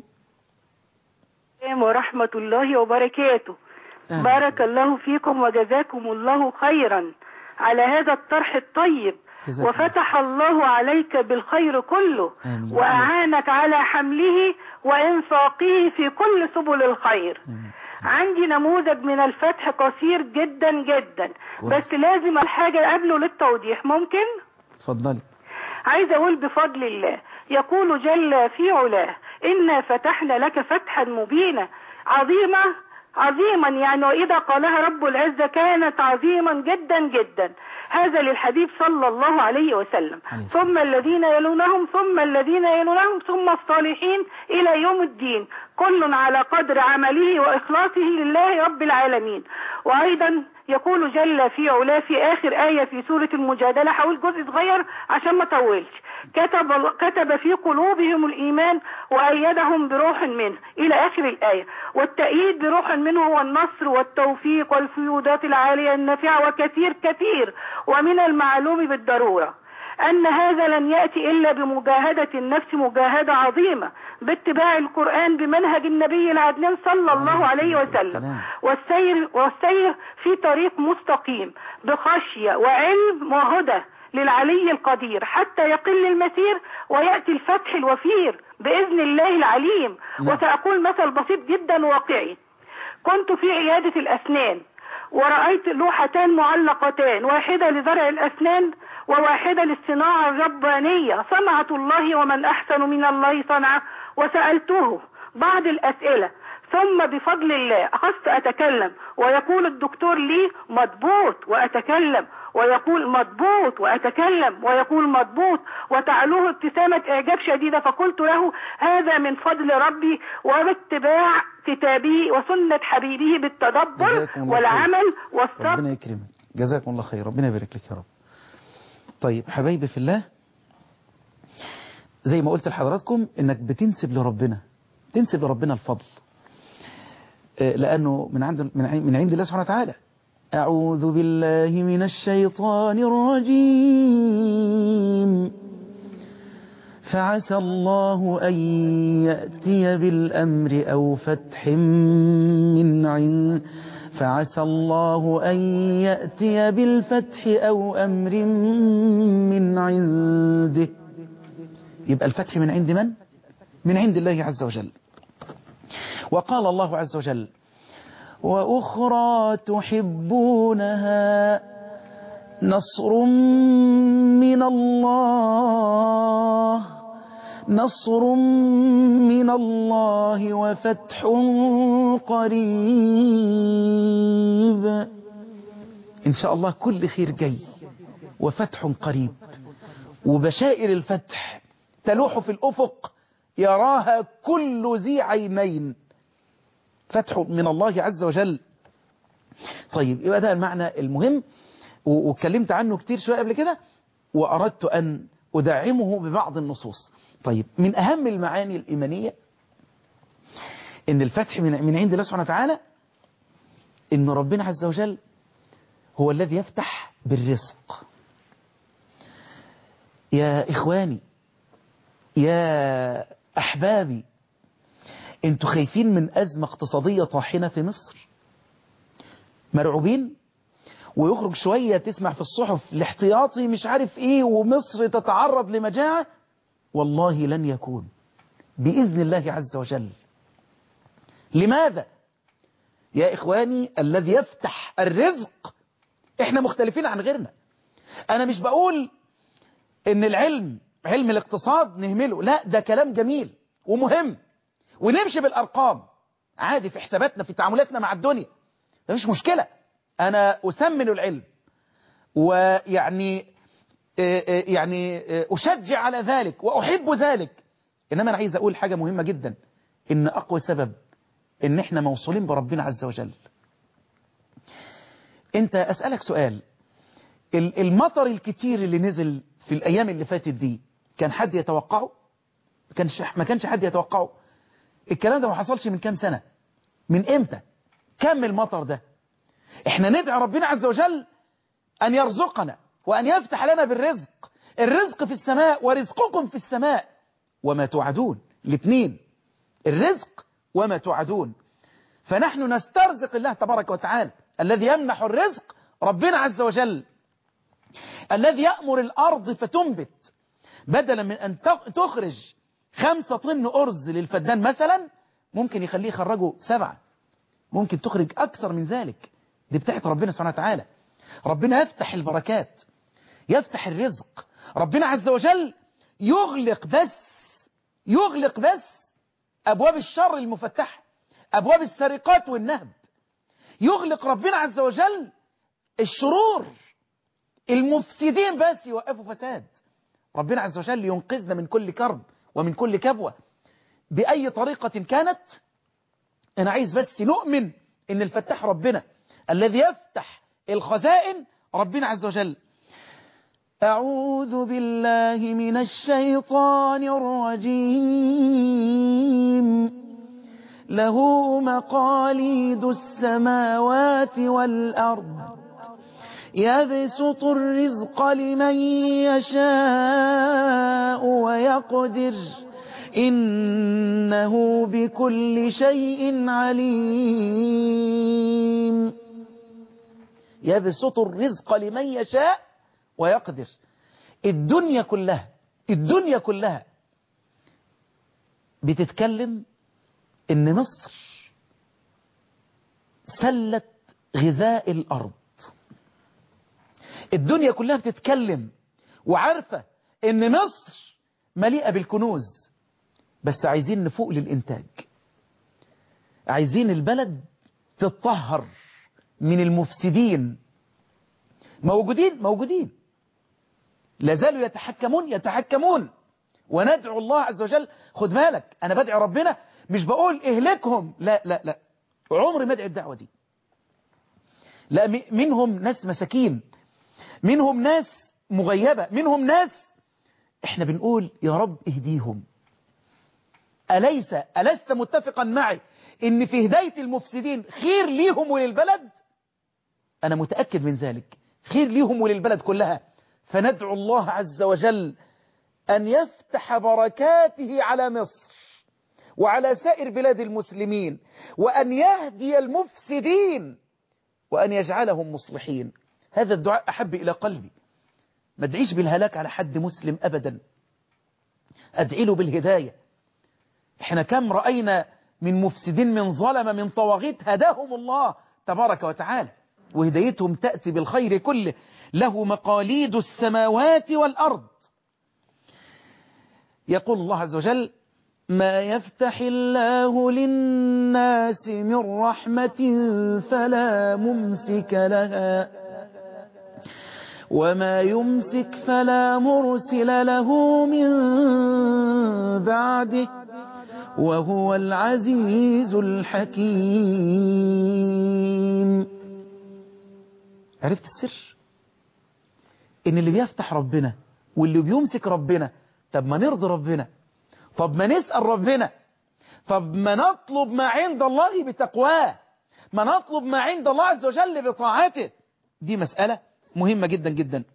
ورحمة الله وبركاته أهلا. بارك الله فيكم وجزاكم الله خيرا على هذا الطرح الطيب جزاك وفتح الله عليك بالخير كله آمين. وأعانك على حمله وإنفاقه في كل سبل الخير آمين. عندي نموذج من الفتح قصير جدا جدا كويس. بس لازم الحاجة قبله للتوضيح ممكن؟ اتفضلي عايز اقول بفضل الله يقول جل في علاه انا فتحنا لك فتحا مبينا عظيمة عظيما يعني واذا قالها رب العزة كانت عظيما جدا جدا هذا للحبيب صلى الله عليه وسلم عليه الصلاة ثم الذين يلونهم ثم الذين يلونهم ثم الصالحين الى يوم الدين كل على قدر عمله واخلاصه لله رب العالمين وايضا يقول جل في علاه في اخر ايه في سوره المجادله حاول جزء صغير عشان ما اطولش كتب كتب في قلوبهم الايمان وايدهم بروح منه الى اخر الايه والتأييد بروح منه هو النصر والتوفيق والفيوضات العاليه النافعه وكثير كثير ومن المعلوم بالضروره أن هذا لن يأتي إلا بمجاهدة النفس مجاهدة عظيمة باتباع القرآن بمنهج النبي العدنان صلى الله عليه وسلم والسلام. والسير, والسير في طريق مستقيم بخشية وعلم وهدى للعلي القدير حتى يقل المسير ويأتي الفتح الوفير بإذن الله العليم نعم. وسأقول مثل بسيط جدا واقعي كنت في عيادة الأسنان ورأيت لوحتان معلقتان واحدة لزرع الأسنان وواحدة للصناعة الربانية صنعة الله ومن أحسن من الله صنعة وسألته بعض الأسئلة ثم بفضل الله أخذت أتكلم ويقول الدكتور لي مضبوط وأتكلم ويقول مضبوط وأتكلم ويقول مضبوط وتعلوه ابتسامة إعجاب شديدة فقلت له هذا من فضل ربي وباتباع كتابه وسنة حبيبه بالتدبر جزاكم الله والعمل خير. والصبر ربنا يكرمك جزاكم الله خير ربنا يبارك لك يا رب طيب حبايبي في الله زي ما قلت لحضراتكم انك بتنسب لربنا تنسب لربنا الفضل آه، لانه من عند من عند من عند الله سبحانه وتعالى اعوذ بالله من الشيطان الرجيم فعسى الله أن يأتي بالأمر أو فتح من عند فعسى الله أن يأتي بالفتح أو أمر من عنده يبقى الفتح من عند من؟ من عند الله عز وجل وقال الله عز وجل وأخرى تحبونها نصر من الله نصر من الله وفتح قريب إن شاء الله كل خير جاي وفتح قريب وبشائر الفتح تلوح في الأفق يراها كل ذي عينين فتح من الله عز وجل طيب يبقى ده المعنى المهم واتكلمت عنه كتير شوية قبل كده وأردت أن أدعمه ببعض النصوص طيب من أهم المعاني الإيمانية إن الفتح من, من عند الله سبحانه وتعالى إن ربنا عز وجل هو الذي يفتح بالرزق يا إخواني يا أحبابي انتوا خايفين من أزمة اقتصادية طاحنة في مصر مرعوبين ويخرج شوية تسمع في الصحف الاحتياطي مش عارف ايه ومصر تتعرض لمجاعة والله لن يكون بإذن الله عز وجل لماذا يا إخواني الذي يفتح الرزق احنا مختلفين عن غيرنا أنا مش بقول ان العلم علم الاقتصاد نهمله لا ده كلام جميل ومهم ونمشي بالأرقام عادي في حساباتنا في تعاملاتنا مع الدنيا مفيش مشكلة أنا أثمن العلم ويعني يعني أشجع على ذلك وأحب ذلك إنما أنا عايز أقول حاجة مهمة جدا إن أقوى سبب إن إحنا موصولين بربنا عز وجل أنت أسألك سؤال المطر الكتير اللي نزل في الأيام اللي فاتت دي كان حد يتوقعه ما كانش ما كانش حد يتوقعه الكلام ده ما حصلش من كام سنة من امتى كم المطر ده احنا ندعي ربنا عز وجل ان يرزقنا وان يفتح لنا بالرزق الرزق في السماء ورزقكم في السماء وما توعدون الاثنين الرزق وما توعدون فنحن نسترزق الله تبارك وتعالى الذي يمنح الرزق ربنا عز وجل الذي يأمر الأرض فتنبت بدلا من أن تخرج خمسة طن أرز للفدان مثلا ممكن يخليه يخرجه سبعة ممكن تخرج أكثر من ذلك دي بتاعت ربنا سبحانه وتعالى ربنا يفتح البركات يفتح الرزق ربنا عز وجل يغلق بس يغلق بس أبواب الشر المفتحة أبواب السرقات والنهب يغلق ربنا عز وجل الشرور المفسدين بس يوقفوا فساد ربنا عز وجل ينقذنا من كل كرب ومن كل كبوة بأي طريقة كانت أنا عايز بس نؤمن إن الفتاح ربنا الذي يفتح الخزائن ربنا عز وجل أعوذ بالله من الشيطان الرجيم له مقاليد السماوات والأرض يبسط الرزق لمن يشاء ويقدر إنه بكل شيء عليم يبسط الرزق لمن يشاء ويقدر الدنيا كلها الدنيا كلها بتتكلم ان مصر سلة غذاء الأرض الدنيا كلها بتتكلم وعارفة ان مصر مليئة بالكنوز بس عايزين نفوق للإنتاج عايزين البلد تتطهر من المفسدين موجودين موجودين لازالوا يتحكمون يتحكمون وندعو الله عز وجل خد بالك أنا بدعي ربنا مش بقول اهلكهم لا لا لا عمري ما ادعي الدعوة دي لا منهم ناس مساكين منهم ناس مغيبة منهم ناس احنا بنقول يا رب اهديهم أليس ألست متفقا معي ان في هداية المفسدين خير ليهم وللبلد أنا متأكد من ذلك خير ليهم وللبلد كلها فندعو الله عز وجل أن يفتح بركاته على مصر وعلى سائر بلاد المسلمين وأن يهدي المفسدين وأن يجعلهم مصلحين هذا الدعاء أحب إلى قلبي ما ادعيش بالهلاك على حد مسلم أبدا أدعي له بالهداية احنا كم رأينا من مفسدين من ظلم من طواغيت هداهم الله تبارك وتعالى وهدايتهم تأتي بالخير كله له مقاليد السماوات والأرض يقول الله عز وجل ما يفتح الله للناس من رحمة فلا ممسك لها وما يمسك فلا مرسل له من بعده وهو العزيز الحكيم عرفت السر ان اللي بيفتح ربنا واللي بيمسك ربنا طب ما نرضي ربنا طب ما نسأل ربنا طب ما نطلب ما عند الله بتقواه ما نطلب ما عند الله عز وجل بطاعته دي مسألة مهمة جدا جدا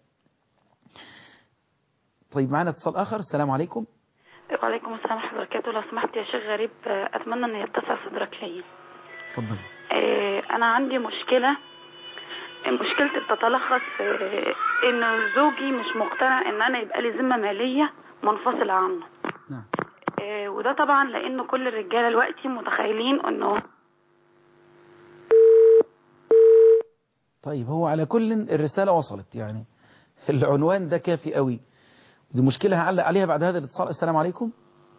طيب معنا اتصال آخر السلام عليكم وعليكم السلام ورحمة الله وبركاته لو سمحت يا شيخ غريب آه، أتمنى أن يتسع صدرك لي اتفضل آه، أنا عندي مشكلة مشكلتي بتتلخص في إن زوجي مش مقتنع إن أنا يبقى لي ذمة مالية منفصلة عنه نعم آه، وده طبعا لأنه كل الرجالة دلوقتي متخيلين إنه طيب هو على كل الرسالة وصلت يعني العنوان ده كافي قوي دي مشكلة هعلق عليها بعد هذا الاتصال السلام عليكم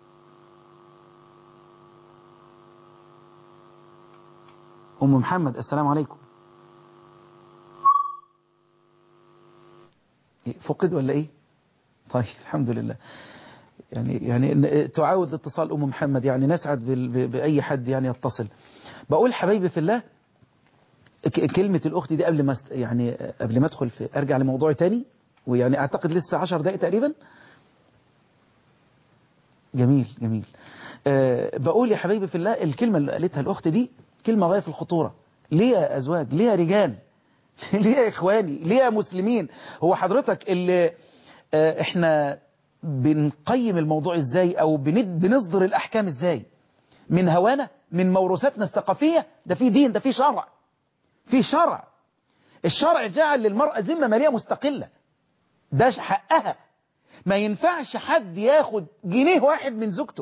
أم محمد السلام عليكم إيه، فقد ولا إيه طيب الحمد لله يعني يعني إن- تعاود اتصال أم محمد يعني نسعد بال- ب- بأي حد يعني يتصل بقول حبايبي في الله ك- كلمة الأخت دي قبل ما است... يعني قبل ما أدخل في أرجع لموضوع تاني ويعني أعتقد لسه عشر دقائق تقريبا جميل جميل أه بقول يا حبايبي في الله الكلمة اللي قالتها الأخت دي كلمة غاية في الخطورة ليه يا أزواج ليه يا رجال ليه يا إخواني ليه يا مسلمين هو حضرتك اللي أه إحنا بنقيم الموضوع إزاي أو بند... بنصدر الأحكام إزاي من هوانا من موروثاتنا الثقافية ده في دين ده في شرع في شرع الشرع جعل للمرأة ذمة مالية مستقلة ده حقها ما ينفعش حد ياخد جنيه واحد من زوجته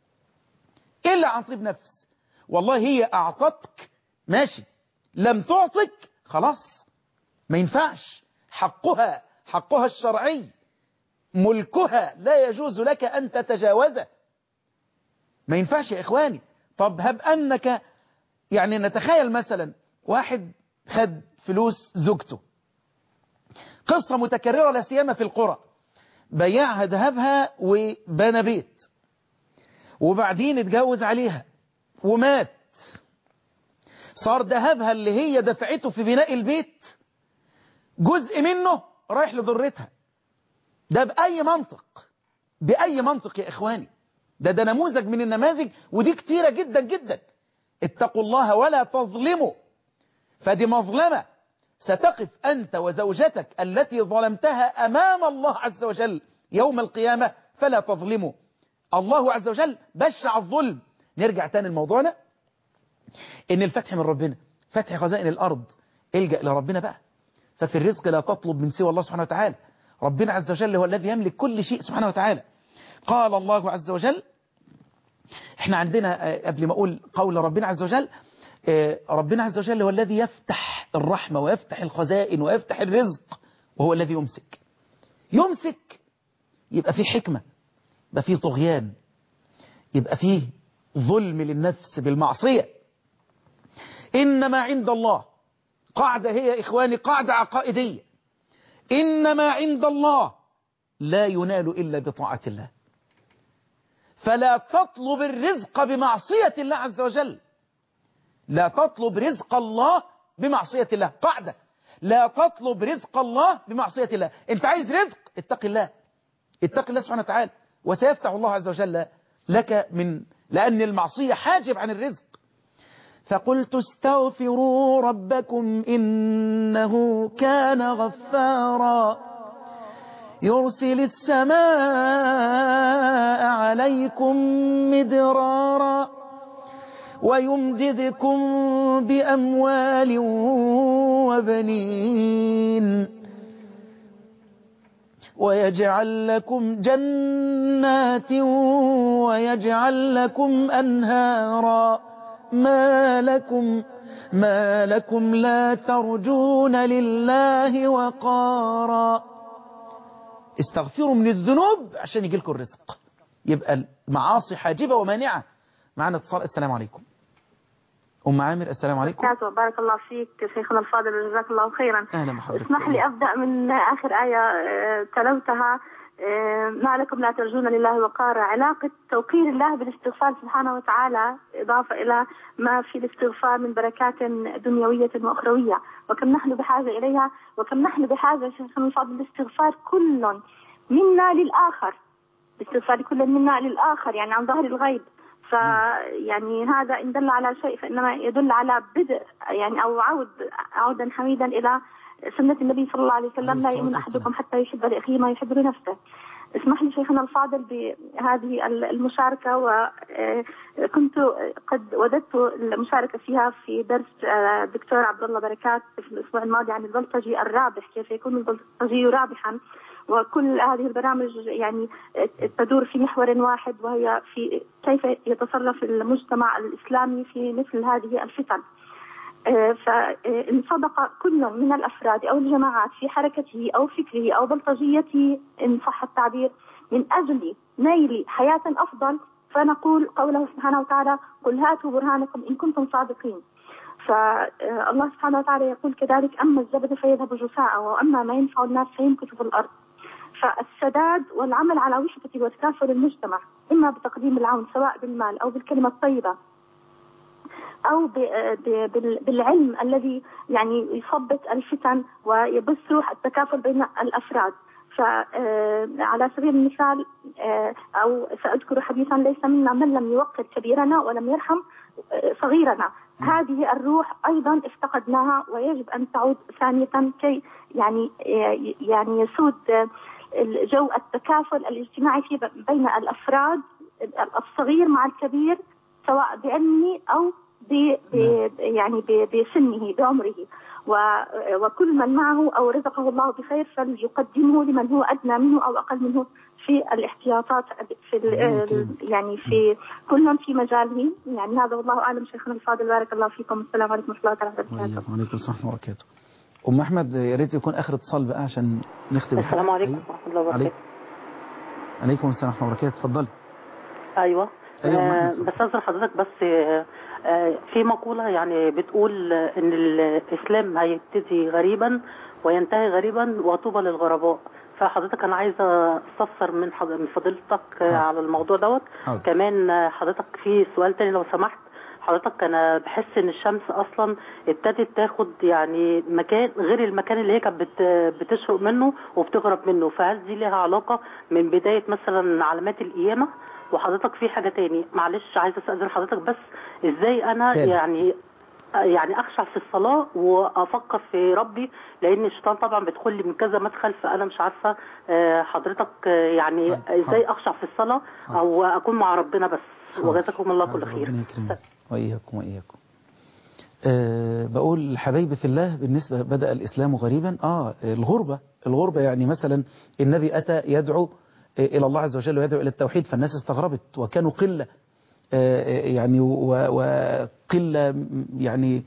إلا عن طيب نفس والله هي أعطتك ماشي لم تعطك خلاص ما ينفعش حقها حقها الشرعي ملكها لا يجوز لك أن تتجاوزه ما ينفعش يا إخواني طب هب أنك يعني نتخيل مثلا واحد خد فلوس زوجته قصة متكررة لا سيما في القرى بيعها ذهبها وبنى بيت وبعدين اتجوز عليها ومات صار ذهبها اللي هي دفعته في بناء البيت جزء منه رايح لضرتها ده بأي منطق بأي منطق يا إخواني ده ده نموذج من النماذج ودي كتيرة جدا جدا اتقوا الله ولا تظلموا فدي مظلمة ستقف أنت وزوجتك التي ظلمتها أمام الله عز وجل يوم القيامة فلا تظلموا الله عز وجل بشع الظلم نرجع تاني لموضوعنا إن الفتح من ربنا فتح خزائن الأرض الجأ لربنا بقى ففي الرزق لا تطلب من سوى الله سبحانه وتعالى ربنا عز وجل هو الذي يملك كل شيء سبحانه وتعالى قال الله عز وجل احنا عندنا قبل ما اقول قول ربنا عز وجل ربنا عز وجل هو الذي يفتح الرحمة ويفتح الخزائن ويفتح الرزق وهو الذي يمسك يمسك يبقى فيه حكمة يبقى فيه طغيان يبقى فيه ظلم للنفس بالمعصية إنما عند الله قاعدة هي يا إخواني قاعدة عقائدية إنما عند الله لا ينال إلا بطاعة الله فلا تطلب الرزق بمعصية الله عز وجل لا تطلب رزق الله بمعصية الله قاعدة لا تطلب رزق الله بمعصية الله انت عايز رزق اتق الله اتق الله سبحانه وتعالى وسيفتح الله عز وجل لك من لأن المعصية حاجب عن الرزق فقلت استغفروا ربكم إنه كان غفارا يرسل السماء عليكم مدرارا ويمددكم بأموال وبنين ويجعل لكم جنات ويجعل لكم أنهارا ما لكم ما لكم لا ترجون لله وقارا استغفروا من الذنوب عشان يجي لكم الرزق يبقى المعاصي حاجبة ومانعة معنا اتصال السلام عليكم أم عامر السلام عليكم وبركاته بارك الله فيك شيخنا الفاضل جزاك الله خيرا أهلا بحضرتك اسمح لي أبدأ من آخر آية آه، تلوتها آه، ما لكم لا ترجون لله وقارا علاقة توقير الله بالاستغفار سبحانه وتعالى إضافة إلى ما في الاستغفار من بركات دنيوية وأخروية وكم نحن بحاجة إليها وكم نحن بحاجة شيخنا الفاضل الاستغفار كل منا للآخر باستغفار كل منا للآخر يعني عن ظهر الغيب فيعني هذا إن دل على شيء فإنما يدل على بدء يعني أو عود عودا حميدا إلى سنة النبي صلى الله عليه وسلم لا يؤمن أحدكم حتى يحب لأخيه ما يحب لنفسه اسمح لي شيخنا الفاضل بهذه المشاركة وكنت قد وددت المشاركة فيها في درس الدكتور عبد الله بركات في الأسبوع الماضي عن البلطجي الرابح كيف يكون البلطجي رابحا وكل هذه البرامج يعني تدور في محور واحد وهي في كيف يتصرف المجتمع الإسلامي في مثل هذه الفتن فإن صدق كل من الأفراد أو الجماعات في حركته أو فكره أو بلطجيته إن صح التعبير من أجل نيل حياة أفضل فنقول قوله سبحانه وتعالى قل هاتوا برهانكم إن كنتم صادقين فالله سبحانه وتعالى يقول كذلك أما الزبد فيذهب جفاء وأما ما ينفع الناس فيمكث في الأرض فالسداد والعمل على وحدة وتكافل المجتمع إما بتقديم العون سواء بالمال أو بالكلمة الطيبة أو بالعلم الذي يعني يثبت الفتن ويبث روح التكافل بين الأفراد فعلى سبيل المثال أو سأذكر حديثا ليس منا من لم يوقر كبيرنا ولم يرحم صغيرنا هذه الروح أيضا افتقدناها ويجب أن تعود ثانية كي يعني يعني يسود جو التكافل الاجتماعي في بين الأفراد الصغير مع الكبير سواء بعلمه أو ب يعني بسنه بعمره وكل من معه او رزقه الله بخير فليقدمه لمن هو ادنى منه او اقل منه في الاحتياطات في يعني في كل في مجاله يعني هذا والله اعلم شيخنا الفاضل بارك الله فيكم السلام عليكم ورحمه الله وبركاته. وعليكم السلام وبركاته. ام احمد يا ريت يكون اخر اتصال بقى عشان نختم السلام عليكم ورحمه الله وبركاته. عليكم السلام ورحمه الله وبركاته اتفضلي. ايوه أيوة آه بس أذكر حضرتك بس آه في مقولة يعني بتقول إن الإسلام هيبتدي غريبا وينتهي غريبا وطوبى للغرباء فحضرتك أنا عايزة أستفسر من من فضيلتك على الموضوع دوت كمان حضرتك في سؤال تاني لو سمحت حضرتك انا بحس ان الشمس اصلا ابتدت تاخد يعني مكان غير المكان اللي هي كانت بتشرق منه وبتغرب منه فهل دي لها علاقه من بدايه مثلا علامات القيامه وحضرتك في حاجه تاني معلش عايزه استاذن حضرتك بس ازاي انا تاني. يعني يعني اخشع في الصلاه وافكر في ربي لان الشيطان طبعا بيدخل لي من كذا مدخل فانا مش عارفه حضرتك يعني ازاي اخشع في الصلاه او اكون مع ربنا بس وجزاكم الله كل خير ربنا يكرمك واياكم واياكم أه بقول حبايبي في الله بالنسبة بدأ الإسلام غريبا آه الغربة الغربة يعني مثلا النبي أتى يدعو إلى الله عز وجل ويدعو إلى التوحيد فالناس استغربت وكانوا قلة يعني وقلة يعني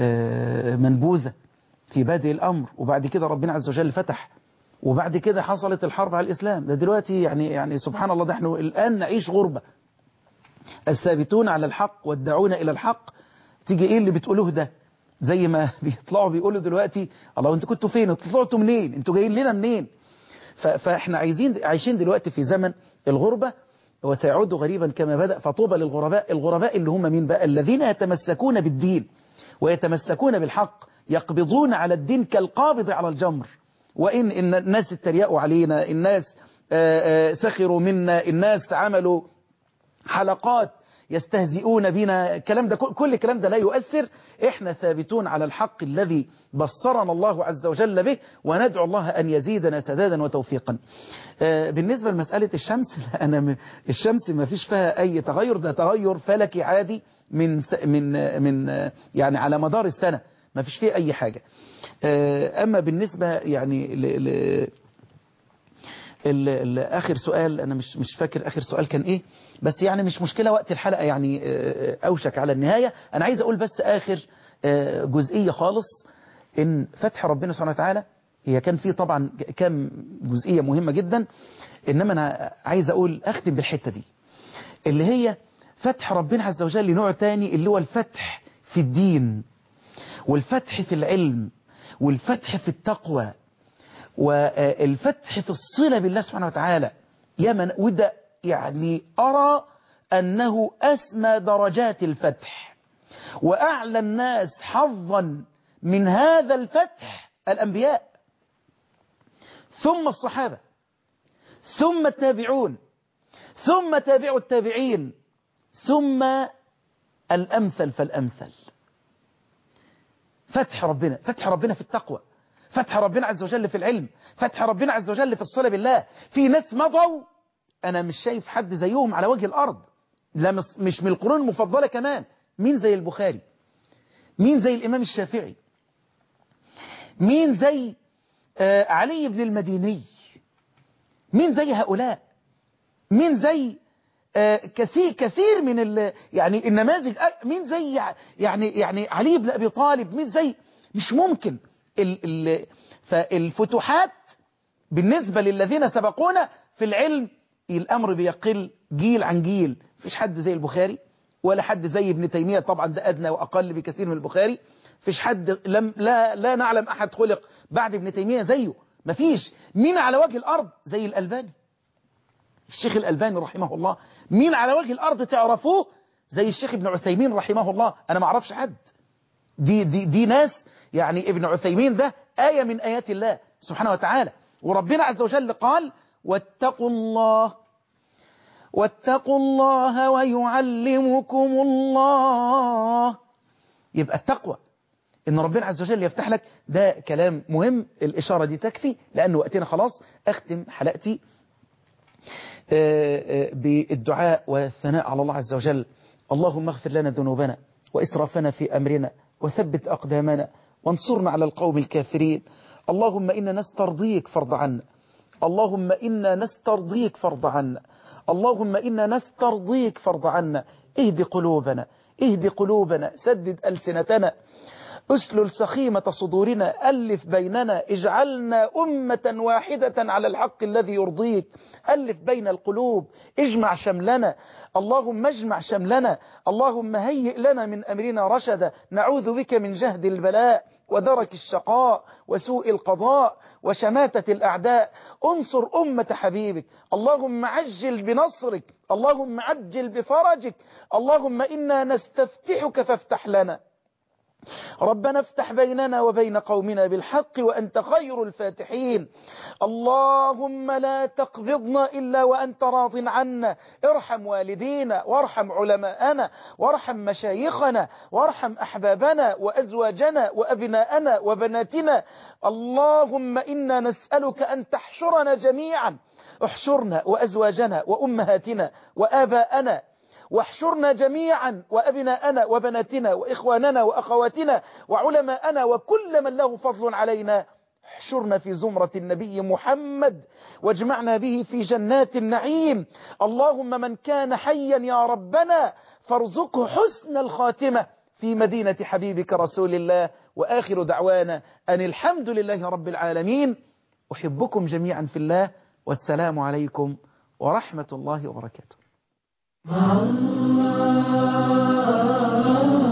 منبوذة في بادئ الأمر وبعد كده ربنا عز وجل فتح وبعد كده حصلت الحرب على الإسلام ده دلوقتي يعني يعني سبحان الله ده احنا الآن نعيش غربة الثابتون على الحق والدعون إلى الحق تيجي إيه اللي بتقولوه ده زي ما بيطلعوا بيقولوا دلوقتي الله انتوا كنتوا فين انتوا طلعتوا منين انتوا جايين لنا منين فاحنا عايزين عايشين دلوقتي في زمن الغربة وسيعود غريبا كما بدأ فطوبى للغرباء الغرباء اللي هم مين بقى الذين يتمسكون بالدين ويتمسكون بالحق يقبضون على الدين كالقابض على الجمر وإن إن الناس اتريقوا علينا الناس سخروا منا الناس عملوا حلقات يستهزئون بنا الكلام ده كل الكلام ده لا يؤثر احنا ثابتون على الحق الذي بصرنا الله عز وجل به وندعو الله أن يزيدنا سدادا وتوفيقا بالنسبة لمسألة الشمس لا أنا الشمس ما فيش فيها أي تغير ده تغير فلكي عادي من من من يعني على مدار السنة ما فيش فيه أي حاجة أما بالنسبة يعني ل ل آخر سؤال أنا مش مش فاكر آخر سؤال كان إيه بس يعني مش مشكلة وقت الحلقة يعني أوشك على النهاية أنا عايز أقول بس آخر آه، جزئية خالص إن فتح ربنا سبحانه وتعالى هي كان في طبعا كام جزئية مهمة جدا إنما أنا عايز أقول أختم بالحتة دي اللي هي فتح ربنا عز وجل لنوع تاني اللي هو الفتح في الدين والفتح في العلم والفتح في التقوى والفتح في الصلة بالله سبحانه وتعالى يا من وده يعني أرى أنه أسمى درجات الفتح وأعلى الناس حظا من هذا الفتح الأنبياء ثم الصحابة ثم التابعون ثم تابع التابعين ثم الأمثل فالأمثل فتح ربنا فتح ربنا في التقوى فتح ربنا عز وجل في العلم فتح ربنا عز وجل في الصلة بالله في ناس مضوا أنا مش شايف حد زيهم على وجه الأرض لا مش- مش من القرون المفضلة كمان مين زي البخاري مين زي الإمام الشافعي مين زي آه، علي بن المديني مين زي هؤلاء مين زي آه، كثير كثير من ال يعني النماذج آه، مين زي يع- يعني يعني علي بن ابي طالب مين زي مش ممكن ال ال فالفتوحات بالنسبة للذين سبقونا في العلم الأمر بيقل جيل عن جيل مفيش حد زي البخاري ولا حد زي ابن تيمية طبعا ده أدنى وأقل بكثير من البخاري مفيش حد لم لا لا نعلم أحد خلق بعد ابن تيمية زيه مفيش مين على وجه الأرض زي الألباني الشيخ الألباني رحمه الله مين على وجه الأرض تعرفوه زي الشيخ ابن عثيمين رحمه الله أنا ما أعرفش حد دي, دي, دي ناس يعني ابن عثيمين ده آية من آيات الله سبحانه وتعالى وربنا عز وجل قال واتقوا الله واتقوا الله ويعلمكم الله يبقى التقوى ان ربنا عز وجل يفتح لك ده كلام مهم الإشارة دي تكفي لأن وقتنا خلاص أختم حلقتي بالدعاء والثناء على الله عز وجل اللهم اغفر لنا ذنوبنا وإسرافنا في أمرنا وثبت أقدامنا وانصرنا على القوم الكافرين اللهم إنا نسترضيك فرض عنا اللهم إنا نسترضيك فرض عنا اللهم إنا نسترضيك فرض عنا اهد قلوبنا اهد قلوبنا سدد ألسنتنا أسلل سخيمة صدورنا ألف بيننا اجعلنا أمة واحدة على الحق الذي يرضيك ألف بين القلوب اجمع شملنا اللهم اجمع شملنا اللهم هيئ لنا من أمرنا رشدا نعوذ بك من جهد البلاء ودرك الشقاء وسوء القضاء وشماتة الأعداء انصر أمة حبيبك اللهم عجل بنصرك اللهم عجل بفرجك اللهم إنا نستفتحك فافتح لنا ربنا افتح بيننا وبين قومنا بالحق وأنت خير الفاتحين اللهم لا تقبضنا إلا وأنت راض عنا ارحم والدينا وارحم علماءنا وارحم مشايخنا وارحم أحبابنا وأزواجنا وأبناءنا وبناتنا اللهم إنا نسألك أن تحشرنا جميعا احشرنا وأزواجنا وأمهاتنا وآباءنا واحشرنا جميعا وأبناءنا وبناتنا وإخواننا وأخواتنا وعلماءنا وكل من له فضل علينا احشرنا في زمرة النبي محمد واجمعنا به في جنات النعيم اللهم من كان حيا يا ربنا فارزقه حسن الخاتمة في مدينة حبيبك رسول الله وآخر دعوانا أن الحمد لله رب العالمين أحبكم جميعا في الله والسلام عليكم ورحمة الله وبركاته Allah